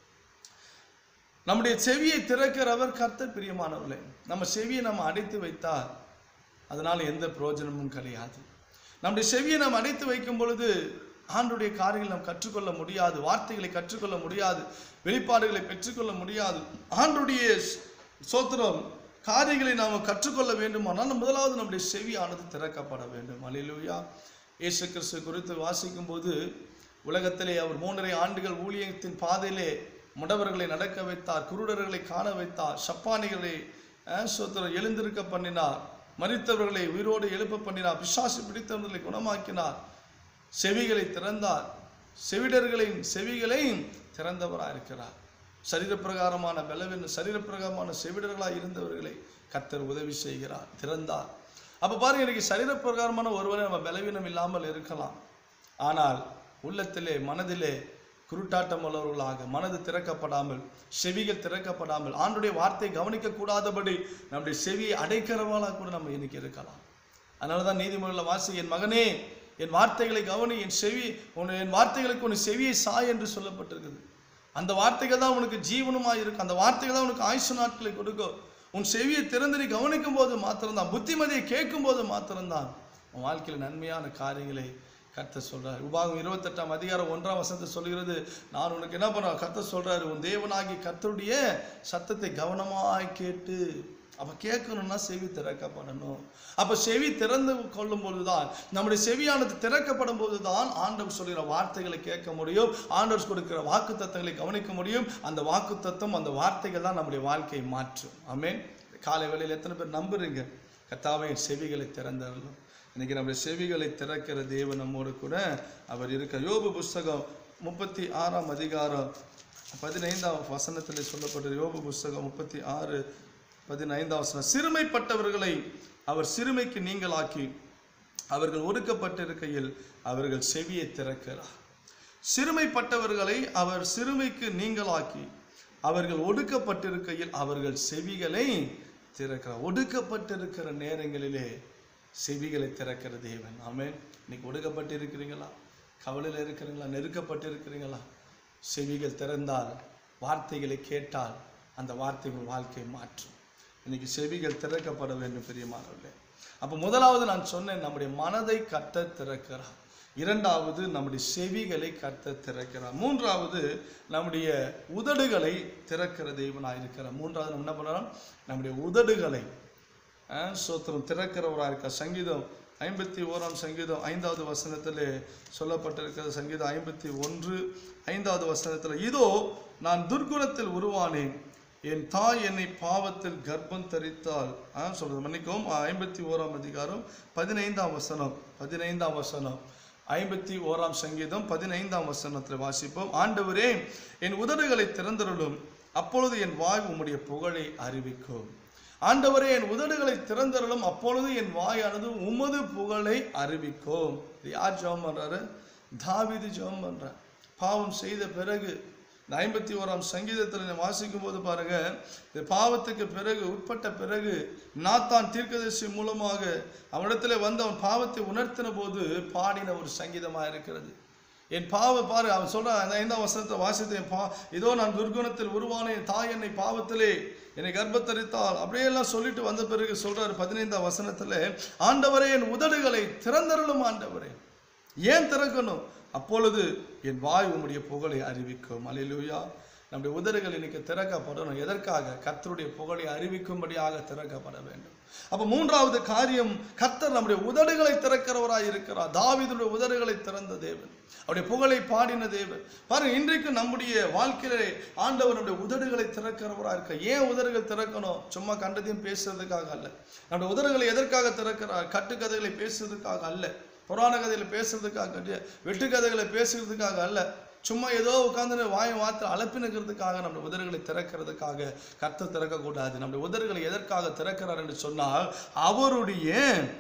Speaker 1: நம்முடைய செவியை திறக்கிறவர் கர்த்தர் பிரியமானவர்களே நம்ம செவியை நம்ம அடைத்து வைத்தால் அதனால் எந்த பிரயோஜனமும் கிடையாது நம்முடைய செவியை நாம் அடைத்து வைக்கும் பொழுது ஆண்டுடைய காரியங்களை நாம் கற்றுக்கொள்ள முடியாது வார்த்தைகளை கற்றுக்கொள்ள முடியாது வெளிப்பாடுகளை பெற்றுக்கொள்ள முடியாது ஆண்டுடைய சோத்திரம் காரியங்களை நாம் கற்றுக்கொள்ள வேண்டுமானால் முதலாவது நம்முடைய செவியானது திறக்கப்பட வேண்டும் அலிலுயா இயேசு கிறிஸ்து குறித்து வாசிக்கும் போது உலகத்திலே அவர் மூன்றரை ஆண்டுகள் ஊழியத்தின் பாதையிலே முடவர்களை நடக்க வைத்தார் குருடர்களை காண வைத்தார் சப்பானிகளை அஹ், சோத்திரம் எழுந்திருக்க பண்ணினார் மரித்தவர்களை உயிரோடு எழுப்ப பண்ணினார் பிசாசு பிடித்தவர்களை குணமாக்கினார் செவிகளை திறந்தார் செவிடர்களின் செவிகளையும் திறந்தவராக இருக்கிறார் சரீரப்பிரகாரமான பலவின் சரீரப்பிரகாரமான செவிடர்களாக இருந்தவர்களை கர்த்தர் உதவி செய்கிறார் திறந்தார் அப்போ பாருங்க இன்னைக்கு சரீரப்பிரகாரமான ஒருவரை நம்ம பலவீனம் இல்லாமல் இருக்கலாம் ஆனால் உள்ளத்திலே மனதிலே குருட்டாட்டம் உள்ளவர்களாக மனது திறக்கப்படாமல் செவிகள் திறக்கப்படாமல் ஆண்டுடைய வார்த்தை கவனிக்க கூடாதபடி நம்முடைய செவியை அடைக்கிறவர்களாக கூட நம்ம இன்னைக்கு இருக்கலாம் அதனால தான் நீதிமொழியில் வாசி என் மகனே என் வார்த்தைகளை கவனி என் செவி உன் என் வார்த்தைகளுக்கு உன் செவியை சாய் என்று சொல்லப்பட்டிருக்குது அந்த வார்த்தைகள் தான் உனக்கு ஜீவனுமாக இருக்கும் அந்த வார்த்தைகள் தான் உனக்கு ஆயுசு நாட்களை கொடுக்கும் உன் செவியை திறந்து நீ கவனிக்கும் போது மாத்திரம்தான் புத்திமதியை கேட்கும் போது மாத்திரம்தான் உன் வாழ்க்கையில் நன்மையான காரியங்களை கர்த்தர் சொல்றார் உபாகம் இருபத்தெட்டாம் அதிகாரம் ஒன்றாம் வசனத்தை சொல்கிறது நான் உனக்கு என்ன பண்ண கர்த்தர் சொல்றாரு உன் தேவனாகி கர்த்தருடைய சத்தத்தை கவனமாய் கேட்டு அப்ப கேட்கணும்னா செவி திறக்கப்படணும் அப்ப செவி திறந்து கொள்ளும் பொழுதுதான் நம்முடைய செவியானது திறக்கப்படும் போதுதான் ஆண்டவர் சொல்கிற வார்த்தைகளை கேட்க முடியும் ஆண்டவர் கொடுக்கிற வாக்கு தத்தங்களை கவனிக்க முடியும் அந்த வாக்கு தத்தம் அந்த வார்த்தைகள் தான் நம்முடைய வாழ்க்கையை மாற்றும் ஆமென் காலை வேளையில் எத்தனை பேர் நம்புறீங்க கத்தாவை என் செவிகளை திறந்தார்கள் இன்னைக்கு நம்முடைய செவிகளை திறக்கிற தேவன் நம்மோடு கூட அவர் இருக்க யோபு புஸ்தகம் முப்பத்தி ஆறாம் அதிகாரம் பதினைந்தாம் வசனத்தில் சொல்லப்பட்ட யோபு புஸ்தகம் முப்பத்தி ஆறு பதினைந்தாம் வசனம் சிறுமைப்பட்டவர்களை அவர் சிறுமைக்கு நீங்களாக்கி அவர்கள் ஒடுக்கப்பட்டிருக்கையில் அவர்கள் செவியை திறக்கிறார் சிறுமைப்பட்டவர்களை அவர் சிறுமைக்கு நீங்களாக்கி அவர்கள் ஒடுக்கப்பட்டிருக்கையில் அவர்கள் செவிகளை திறக்கிறார் ஒடுக்கப்பட்டிருக்கிற நேரங்களிலே செவிகளை திறக்கிற தேவன் ஆமென் இன்னைக்கு ஒடுக்கப்பட்டு இருக்கிறீங்களா கவலையில் இருக்கிறீங்களா நெருக்கப்பட்டு இருக்கிறீங்களா செவிகள் திறந்தால் வார்த்தைகளை கேட்டால் அந்த வார்த்தைகள் வாழ்க்கை மாற்றும் இன்னைக்கு செவிகள் திறக்கப்பட வேண்டும் பிரியமானவர்களே அப்போ முதலாவது நான் சொன்னேன் நம்முடைய மனதை கத்த திறக்கிறார் இரண்டாவது நம்முடைய செவிகளை கத்த திறக்கிறார் மூன்றாவது நம்முடைய உதடுகளை திறக்கிற தெய்வனாக இருக்கிறார் மூன்றாவது நம்ம என்ன பண்ணலாம் நம்முடைய உதடுகளை ஆஹ், ஸ்தோத்திரம் திறக்கிறவராக இருக்க சங்கீதம் ஐம்பத்தி ஓராம் சங்கீதம் ஐந்தாவது வசனத்தில் சொல்லப்பட்டிருக்கிற சங்கீதம் ஐம்பத்தி ஒன்று ஐந்தாவது வசனத்தில் இதோ நான் துர்குணத்தில் உருவானேன் என் தாய் என்னை பாவத்தில் கர்ப்பம் தரித்தால் ஆ சொல்றது மன்னிக்கவும் ஐம்பத்தி ஓராம் அதிகாரம் பதினைந்தாம் வசனம் பதினைந்தாம் வசனம் ஐம்பத்தி ஓராம் சங்கீதம் பதினைந்தாம் வசனத்தில் வாசிப்போம் ஆண்டவரே என் உதடுகளை திறந்தருளும் அப்பொழுது என் வாய் உம்முடைய புகழை அறிவிக்கும் ஆண்டவரே என் உதடுகளை திறந்தருளும் அப்பொழுது என் வாயானது உமது புகழை அறிவிக்கும் இது யார் ஜெபம் பண்றாரு தாவீது ஜெபம் பண்றார் பாவம் செய்த பிறகு இந்த ஐம்பத்தி ஓராம் சங்கீதத்தில் நீங்க வாசிக்கும் போது பாருங்க இந்த பாவத்துக்கு பிறகு உட்பட்ட பிறகு நாத்தான் தீர்க்கதரிசி மூலமாக அவனிடத்துல வந்து அவன் பாவத்தை உணர்த்தின போது பாடின ஒரு சங்கீதமா இருக்கிறது என் பாவ பாரு அவன் சொல்றான் அந்த ஐந்தாம் வசனத்தை வாசித்து என் பா இதோ நான் துர்குணத்தில் உருவான என் தாய் என்னை பாவத்திலே என்னை கர்ப்பத்தரித்தால் அப்படியெல்லாம் சொல்லிட்டு வந்த பிறகு சொல்றாரு பதினைந்தாம் வசனத்துல ஆண்டவரே என் உதடுகளை திறந்தருளும் ஆண்டவரே ஏன் திறக்கணும் அப்பொழுது என் வாய் உம்முடைய புகழை அறிவிக்கும் அல்லேலூயா நம்முடைய உதடுகள் இன்னைக்கு திறக்கப்படணும் எதற்காக கர்த்தருடைய புகழை அறிவிக்கும்படியாக திறக்கப்பட வேண்டும் அப்ப மூன்றாவது காரியம் கர்த்தர் நம்முடைய உதடுகளை திறக்கிறவராய் இருக்கிறார் தாவீதுடைய உதடுகளை திறந்த தேவன் அவருடைய புகழை பாடின தேவன் பாருங்க இன்றைக்கு நம்முடைய வாழ்க்கையிலே ஆண்டவர் நம்முடைய உதடுகளை திறக்கிறவராக இருக்க ஏன் உதடுகள் திறக்கணும் சும்மா கண்டதையும் பேசுறதுக்காக அல்ல நம்முடைய உதடுகளை எதற்காக திறக்கிறார் கட்டுக்கதைகளை பேசுறதுக்காக அல்ல புராண கதையில பேசுறதுக்காக கிடையாது வெட்டுக்கதைகளை பேசுறதுக்காக அல்ல சும்மா ஏதோ உட்கார்ந்து வாயை வார்த்தை அலப்பினுக்கிறதுக்காக நம்முடைய உதடுகளை திறக்கிறதுக்காக கர்த்தர் திறக்கக்கூடாது நம்முடைய உதடுகளை எதற்காக திறக்கிறார் என்று சொன்னால் அவருடைய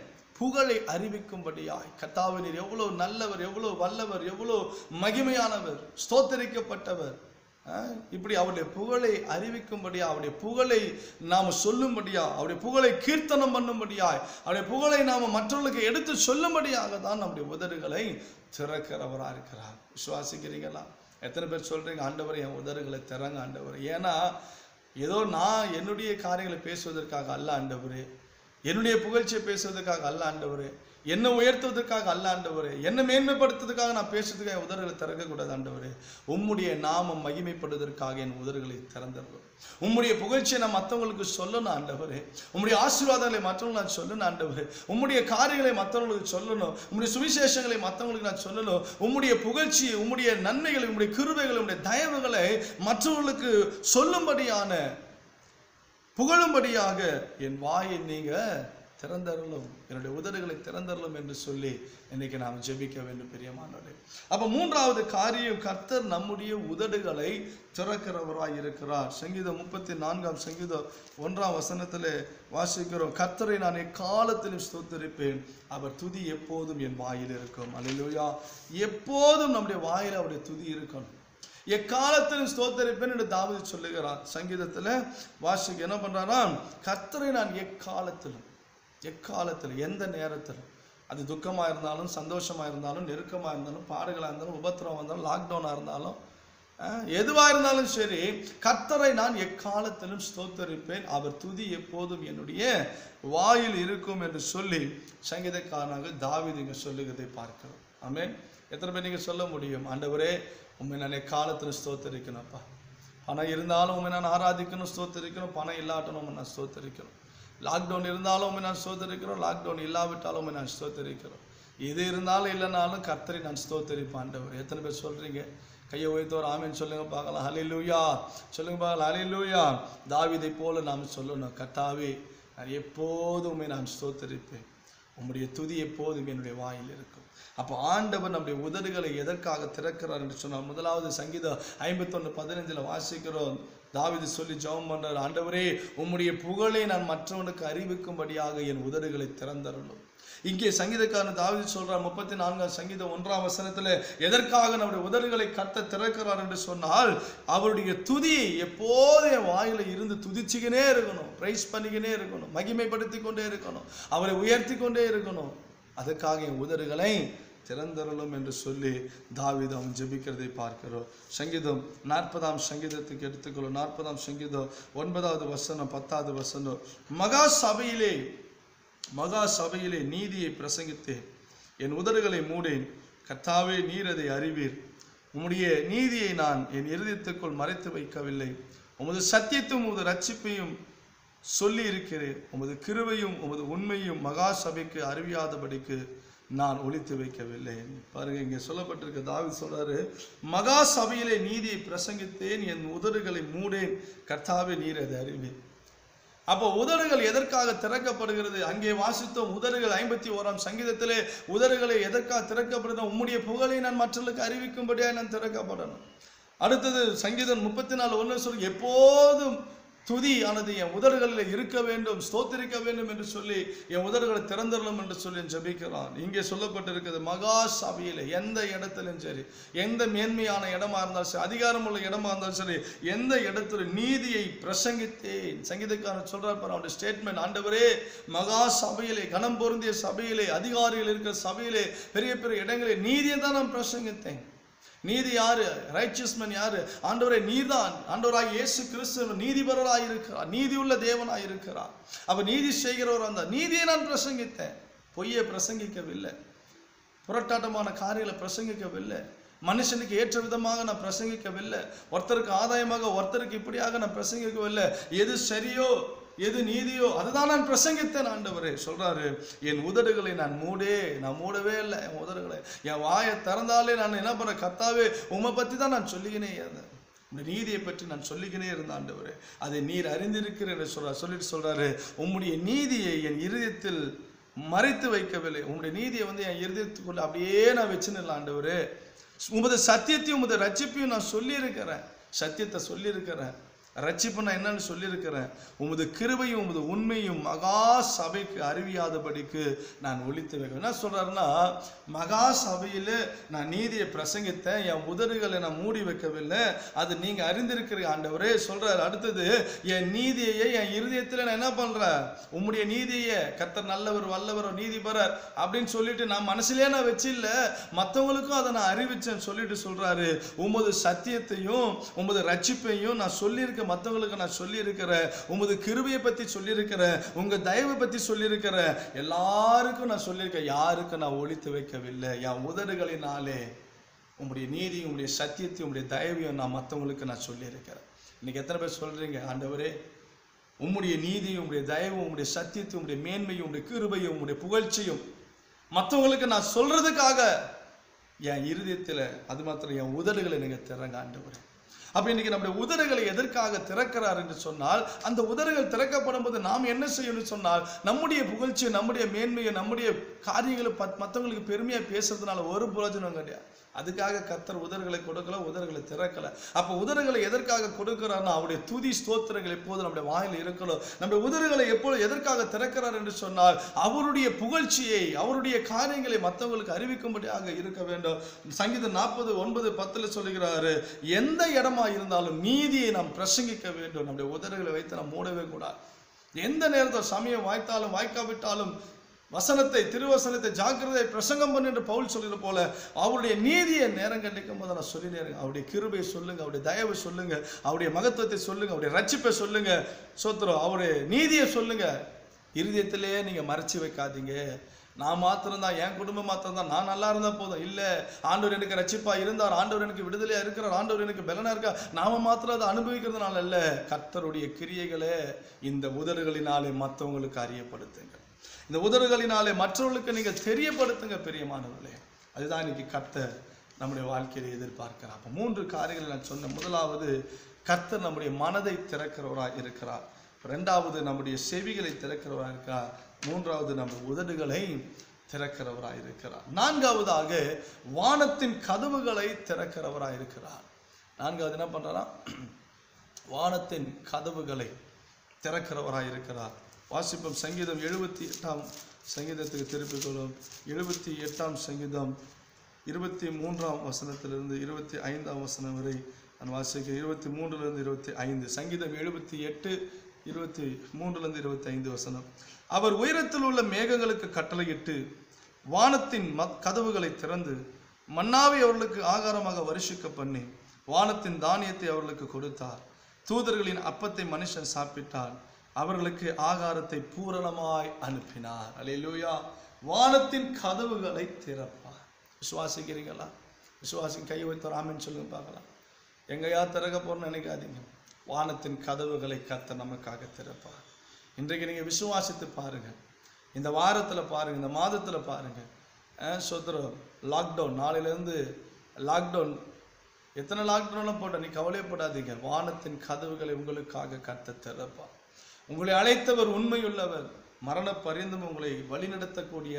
Speaker 1: புகழை அறிவிக்கும்படியாய் கர்த்தாவே நீர் எவ்வளவு நல்லவர் எவ்வளவு வல்லவர் எவ்வளவு மகிமையானவர் ஸ்தோத்தரிக்கப்பட்டவர் ஆஹ், இப்படி அவருடைய புகழை அறிவிக்கும்படியா அவருடைய புகழை நாம் சொல்லும்படியா அவருடைய புகழை கீர்த்தனம் பண்ணும்படியாய் அவருடைய புகழை நாம் மற்றவர்களுக்கு எடுத்து சொல்லும்படியாக தான் நம்முடைய உதடுகளை திறக்கிறவராக இருக்கிறார் விசுவாசிக்கிறீங்களா எத்தனை பேர் சொல்றீங்க ஆண்டவர் என் உதடுகளை திறங்க ஆண்டவர் ஏன்னா ஏதோ நான் என்னுடைய காரியங்களை பேசுவதற்காக அல்ல ஆண்டவரே என்னுடைய புகழ்ச்சியை பேசுவதற்காக அல்ல ஆண்டவரே என்னை உயர்த்துவதற்காக அல்ல ஆண்டவரே என்னை மேன்மைப்படுத்துவதற்காக நான் பேசுறதுக்காக என் உதடுகளை திறக்கக்கூடாது ஆண்டவரே உம்முடைய நாமம் மகிமைப்படுவதற்காக என் உதடுகளை திறந்துருவோம் உம்முடைய புகழ்ச்சியை நான் மற்றவங்களுக்கு சொல்லணும் ஆண்டவரே உம்முடைய ஆசீர்வாதங்களை மற்றவங்களுக்கு நான் சொல்லணும் ஆண்டவரே உம்முடைய காரியங்களை மற்றவங்களுக்கு சொல்லணும் உம்முடைய சுவிசேஷங்களை மற்றவங்களுக்கு நான் சொல்லணும் உம்முடைய புகழ்ச்சியை உம்முடைய நன்மைகளை உம்முடைய கிருபைகளை உம்முடைய தயவுகளை மற்றவர்களுக்கு சொல்லும்படியான புகழும்படியாக என் வாயை நீங்க திறந்தருளும் என்னுடைய உதடுகளை திறந்தருளும் என்று சொல்லி இன்னைக்கு நாம் ஜெபிக்க வேண்டும் பிரியமானவரே அப்ப மூன்றாவது காரியம் கர்த்தர் நம்முடைய உதடுகளை திறக்கிறவராய் இருக்கிறார் சங்கீதம் முப்பத்தி நான்காம் சங்கீதம் ஒன்றாம் வசனத்திலே வாசிக்கிறோம் கர்த்தரை நான் எக்காலத்திலும் ஸ்தோத்தரிப்பேன் அவர் துதி எப்போதும் என் வாயில் இருக்கும் அல்லேலூயா எப்போதும் நம்முடைய வாயில் அவருடைய துதி இருக்கணும் எக்காலத்திலும் ஸ்தோத்தரிப்பேன் என்று தாவீது சொல்லுகிறான் சங்கீதத்துல வாசிக்க என்ன பண்றானா கர்த்தரை நான் எக்காலத்திலும் எக்காலத்திலும் எந்த நேரத்திலும் அது துக்கமா இருந்தாலும் சந்தோஷமா இருந்தாலும் நெருக்கமா இருந்தாலும் பாடுகளா இருந்தாலும் உபத்திரவம் இருந்தாலும் லாக்டவுனா இருந்தாலும் அஹ், எதுவா இருந்தாலும் சரி கர்த்தரை நான் எக்காலத்திலும் ஸ்தோத்தரிப்பேன் அவர் துதி எப்போதும் என்னுடைய வாயில் இருக்கும் என்று சொல்லி சங்கீதக்காரனாக தாவீது இங்க சொல்லுகிறதை பார்க்கிறோம் ஆமென் எத்தனை பேர் நீங்க சொல்ல முடியும் ஆண்டவரே உண்மை நான் எக்காலத்தில் ஸ்தோத்தரிக்கணும்ப்பா பணம் இருந்தாலும் உண்மை நான் ஆராதிக்கணும் ஸ்தோத்தரிக்கணும் பணம் இல்லாட்டணும் உண்மை நான் ஸ்தோத்தரிக்கணும் லாக்டவுன் இருந்தாலும் உண்மை நான் ஸ்தோத்தரிக்கிறோம் லாக்டவுன் இல்லாவிட்டாலும் உண்மை நான் ஸ்தோத்தரிக்கிறோம் இது இருந்தாலும் இல்லைனாலும் கர்த்தரை நான் ஸ்தோத்தரிப்பேன் ஆண்டவர் எத்தனை பேர் சொல்றீங்க கையை உயர்த்தோர் ஆமேன்னு சொல்லுங்க பார்க்கலாம் ஹalleluya சொல்லுங்க பார்க்கலாம் ஹalleluya தாவீதை போல நாம் சொல்லணும் கர்த்தாவே நான் எப்போதும் உம்மை நான் ஸ்தோத்தரிப்பேன் உம்முடைய துதி எப்போதும் என்னுடைய வாயில் இருக்கும் அப்போ ஆண்டவர் நம்முடைய உதடுகளை எதற்காக திறக்கிறார் என்று சொன்னால் முதலாவது சங்கீதம் ஐம்பத்தொன்று பதினைஞ்சில் வாசிக்கிறோம் தாவீது சொல்லி ஜெபம் பண்றார் ஆண்டவரே உம்முடைய புகழை நான் மற்றவனுக்கு அறிவிக்கும்படியாக என் உதடுகளை திறந்தருளும் இங்கே சங்கீதக்காரன் தாவீது சொல்றார் முப்பத்தி நான்காம் சங்கீதம் ஒன்றாம் வசனத்துல எதற்காக நம்முடைய உதடுகளை கத்த திறக்கிறார் என்று சொன்னால் அவருடைய துதி எப்போதும் என் வாயில இருந்து துதிச்சுக்கினே இருக்கணும் பிரைஸ் பண்ணிக்கினே இருக்கணும் மகிமைப்படுத்தி கொண்டே இருக்கணும் அவரை உயர்த்தி கொண்டே இருக்கணும் அதுக்காக என் உதடுகளை திறந்தருளும் என்று சொல்லி தாவீது அவன் ஜெபிக்கிறதை பார்க்கிறோம் சங்கீதம் நாற்பதாம் சங்கீதத்துக்கு எடுத்துக்கொள்ளும் நாற்பதாம் சங்கீதம் ஒன்பதாவது வசனம் பத்தாவது வசனம் மகா சபையிலே மகா சபையிலே நீதியை பிரசங்கித்தேன் என் உதடுகளை மூடேன் கர்த்தாவே நீர் அதை அறிவீர் உம்முடைய நீதியை நான் என் இருதயத்துக்குள் மறைத்து வைக்கவில்லை உமது சத்தியத்தையும் உமது ரட்சிப்பையும் சொல்லி இருக்கிறேன் உமது கிருபையும் உமது உண்மையும் மகா சபைக்கு அறிவியாதபடிக்கு நான் ஒளித்து வைக்கவில்லை பாருங்க இங்கே சொல்லப்பட்டிருக்க தாவி சொல்றாரு மகா சபையிலே நீதியை பிரசங்கித்தேன் என் உதடுகளை மூடேன் கர்த்தாவே நீர் அதை அறிவீர் அப்போ உதடுகள் எதற்காக திறக்கப்படுகிறது அங்கே வாசித்தோம் உதடுகள் ஐம்பத்தி ஓராம் சங்கீதத்திலே உதடுகளை எதற்காக திறக்கப்படுகிறது உம்முடைய புகழை நான் மற்றவர்களுக்கு அறிவிக்கும்படியாக நான் திறக்கப்படணும் அடுத்தது சங்கீதம் முப்பத்தி நாலு ஒன்று சொல்லி எப்போதும் துதி ஆனது என் உதடுகளில் இருக்க வேண்டும் ஸ்தோத்திரிக்க வேண்டும் என்று சொல்லி என் உதடுகளை திறந்துடணும் என்று சொல்லி ஜெபிக்கிறான் இங்கே சொல்லப்பட்டிருக்கிறது மகா சபையில் எந்த இடத்திலும் சரி எந்த மேன்மையான இடமா இருந்தாலும் சரி அதிகாரமுள்ள இடமா இருந்தாலும் சரி எந்த இடத்துல நீதியை பிரசங்கித்தேன் சங்கீதக்காரன் சொல்றார் பாரு அவனுடைய ஸ்டேட்மெண்ட் ஆண்டவரே மகா சபையிலே கனம் பொருந்திய சபையிலே அதிகாரிகள் இருக்கிற சபையிலே பெரிய பெரிய இடங்களில் நீதியை தான் நான் பிரசங்கித்தேன் நீதி யாரு ரைச்சியஸ்மன் யாரு ஆண்டவரே நீர்தான் ஆண்டவராய் இயேசு கிறிஸ்து நீதிபரராய் இருக்கிறார் நீதி உள்ள தேவனாய் இருக்கிறார் அவர் நீதி செய்கிறவர் அந்த நீதியை நான் பிரசங்கித்தேன் பொய்யை பிரசங்கிக்கவில்லை புரட்டாட்டமான காரியங்களை பிரசங்கிக்கவில்லை மனுஷனுக்கு ஏற்ற விதமாக நான் பிரசங்கிக்கவில்லை ஒருத்தருக்கு ஆதாயமாக ஒருத்தருக்கு இப்படியாக நான் பிரசங்கிக்கவில்லை எது சரியோ எது நீதியோ அதுதான் நான் பிரசங்கித்தேன் ஆண்டவரே சொல்றாரு என் உதடுகளை நான் மூடே நான் மூடவே இல்லை என் உதடுகளை என் வாயை திறந்தாலே நான் என்ன பண்ண கத்தாவே உமை பத்தி தான் நான் சொல்லிக்கினே இருந்தேன் இந்த நீதியை பற்றி நான் சொல்லிக்கினே இருந்த ஆண்டவரே அதை நீர் அறிந்திருக்கிறேன் என்று சொல்றார் சொல்லிட்டு சொல்றாரு உம்முடைய நீதியை என் இருதயத்தில் மறைத்து வைக்கவில்லை உம்முடைய நீதியை வந்து என் இருதயத்துக்குள்ள அப்படியே நான் வச்சுன்னு ஆண்டவரே உமது சத்தியத்தையும் உமது ரட்சிப்பையும் நான் சொல்லியிருக்கிறேன் சத்தியத்தை சொல்லியிருக்கிறேன் ரட்சிப்பு நான் என்னன்னு சொல்லியிருக்கிறேன் உமது கிருபையும் உமது உண்மையும் மகா சபைக்கு அறிவியாதபடிக்கு நான் ஒழித்து வைக்கிறேன் என்ன சொல்றாருன்னா மகா சபையில் நான் நீதியை பிரசங்கித்தேன் என் உதடுகளை நான் மூடி வைக்கவில்லை அது நீங்க அறிந்திருக்கிற ஆண்டவரே சொல்றாரு அடுத்தது என் நீதியை என் இருதயத்தில் நான் என்ன பண்றேன் உம்முடைய நீதியை கர்த்தர் நல்லவர் வல்லவர் நீதிபரர் அப்படின்னு சொல்லிட்டு நான் மனசுலயே நான் வச்சில்ல மற்றவங்களுக்கும் அதை நான் அறிவிச்சேன்னு சொல்லிட்டு சொல்றாரு உமது சத்தியத்தையும் உமது ரட்சிப்பையும் நான் சொல்லியிருக்க மற்றவங்களுக்கு நான் சொல்லியிருக்கிறேன் உமது கிருபையை பத்தி சொல்லியிருக்கிறேன் உங்க தயவை பத்தி சொல்லியிருக்கிறேன் எல்லாருக்கும் நான் சொல்லியிருக்கேன் யாருக்கும் நான் ஒழித்து வைக்கவில்லை என் உதடுகளினாலே உங்களுடைய நீதி உங்களுடைய சத்தியத்தையும் உங்களுடைய தயவையும் நான் மற்றவங்களுக்கு நான் சொல்லியிருக்கிறேன் இன்னைக்கு எத்தனை பேர் சொல்றீங்க ஆண்டவரே உம்முடைய நீதியும் உங்களுடைய தயவும் உங்களுடைய சத்தியத்தையும் உங்களுடைய மேன்மையும் உங்களுடைய கிருபையும் உங்களுடைய புகழ்ச்சியும் மற்றவங்களுக்கு நான் சொல்றதுக்காக என் இருதயத்தில் அது மாத்திரம் என் உதடுகளை நீங்க திறங்க ஆண்டவரே அப்ப இன்னைக்கு நம்முடைய உதடுகளை எதற்காக திறக்கிறார் என்று சொன்னால் அந்த உதடுகள் திறக்கப்படும் போது நாம் என்ன செய்யணும்னு சொன்னால் நம்முடைய புகழ்ச்சியை நம்முடைய மேன்மையை நம்முடைய காரியங்களை பத் மற்றவங்களுக்கு பெருமையா பேசுறதுனால ஒரு பிரயோஜனம் கிடையாது அதுக்காக கத்தர் உதடுகளை கொடுக்கல உதடுகளை திறக்கல அப்ப உதடுகளை எதற்காக கொடுக்கிறார்னா அவருடைய துதி ஸ்தோத்திரங்கள் எப்போது நம்முடைய வாயில் இருக்கணும் நம்முடைய உதடுகளை எப்போது எதற்காக திறக்கிறார் என்று சொன்னால் அவருடைய புகழ்ச்சியை அவருடைய காரியங்களை மற்றவங்களுக்கு அறிவிக்கும்படியாக இருக்க வேண்டும் சங்கீதம் நாற்பது ஒன்பது பத்துல சொல்லுகிறாரு எந்த இடமா இருந்தாலும் நீதியை நாம் பிரசங்கிக்க வேண்டும் நம்முடைய உதடுகளை வைத்து நாம் மூடவே கூடாது எந்த நேரத்தில் சமயம் வாய்த்தாலும் வாய்க்காவிட்டாலும் வசனத்தை திருவசனத்தை ஜாக்கிரதை பிரசங்கம் பண்ணு என்று பவுல் சொல்கிறது போல அவருடைய நீதியை நேரம் கண்டிக்கும் போது நான் சொல்லினே இருக்கேன் அவருடைய கிருபையை சொல்லுங்க அவருடைய தயவை சொல்லுங்க அவருடைய மகத்துவத்தை சொல்லுங்க அவருடைய ரட்சிப்பை சொல்லுங்க சோத்திரம் அவருடைய நீதியை சொல்லுங்க இருதயத்திலேயே நீங்க மறைச்சு வைக்காதீங்க நான் மாத்திரம்தான் என் குடும்பம் மாத்திரம்தான் நான் நல்லா இருந்தா போதும் இல்ல ஆண்டவர் எனக்கு ரட்சிப்பா இருந்தார் ஆண்டவர் எனக்கு விடுதலையா இருக்கிறார் ஆண்டவர் எனக்கு பலனா இருக்கா நாம மாத்திரம் அதை அனுபவிக்கிறதுனால இல்ல கர்த்தருடைய கிரியைகளை இந்த உதடுகளினாலே மற்றவங்களுக்கு அறியப்படுத்துங்க இந்த உதடுகளினாலே மற்றவர்களுக்கு நீங்க தெரியப்படுத்துங்க பெரியமானவர்களே அதுதான் இன்னைக்கு கர்த்தர் நம்முடைய வாழ்க்கையில எதிர்பார்க்கிறார் அப்ப மூன்று காரியங்களை நான் சொன்னேன் முதலாவது கர்த்தர் நம்முடைய மனதை திறக்கிறவராய் இருக்கிறார் ரெண்டாவது நம்முடைய செவிகளை திறக்கிறவராக இருக்கிறார் மூன்றாவது நம்ம உதடுகளை திறக்கிறவராய் இருக்கிறார் நான்காவதாக வானத்தின் கதவுகளை திறக்கிறவராய் இருக்கிறார் நான்காவது என்ன பண்றாரா வானத்தின் கதவுகளை திறக்கிறவராய் இருக்கிறார் வாசிப்போம் சங்கீதம் எழுபத்தி எட்டாம் சங்கீதத்துக்கு திருப்பிக் கொள்வோம் எழுபத்தி எட்டாம் சங்கீதம் இருபத்தி மூன்றாம் வசனத்திலிருந்து இருபத்தி ஐந்தாம் வசனம் வரை நான் வாசிக்கிறேன் இருபத்தி மூன்றுலேருந்து இருபத்தி ஐந்து சங்கீதம் எழுபத்தி எட்டு இருபத்தி மூன்றுலேருந்து இருபத்தி ஐந்து வசனம் அவர் உயரத்தில் உள்ள மேகங்களுக்கு கட்டளையிட்டு வானத்தின் ம கதவுகளை திறந்து மன்னாவை அவர்களுக்கு ஆகாரமாக வருஷிக்க பண்ணி வானத்தின் தானியத்தை அவர்களுக்கு கொடுத்தார் தூதர்களின் அப்பத்தை மனுஷன் சாப்பிட்டான் அவர்களுக்கு ஆகாரத்தை பூரணமாய் அனுப்பினார் அல்லேலூயா வானத்தின் கதவுகளை திறப்பார் விசுவாசிக்கிறீங்களா விசுவாசி கை வைத்த ராமன் சொல்லுங்க பார்க்கலாம் எங்கேயா திறக்க போறோம்னு நினைக்காதீங்க வானத்தின் கதவுகளை கத்த நமக்காக திறப்பார் இன்றைக்கு நீங்கள் விசுவாசித்து பாருங்க இந்த வாரத்தில் பாருங்க இந்த மாதத்தில் பாருங்க அஹ் சோத்திரம் லாக்டவுன் நாளையிலேருந்து லாக்டவுன் எத்தனை லாக்டவுன்லாம் போட்ட நீ கவலைப்படாதீங்க வானத்தின் கதவுகளை உங்களுக்காக கத்த திறப்பார் உங்களை அழைத்தவர் உண்மையுள்ளவர் மரண பரிந்தும் உங்களை வழிநடத்தக்கூடிய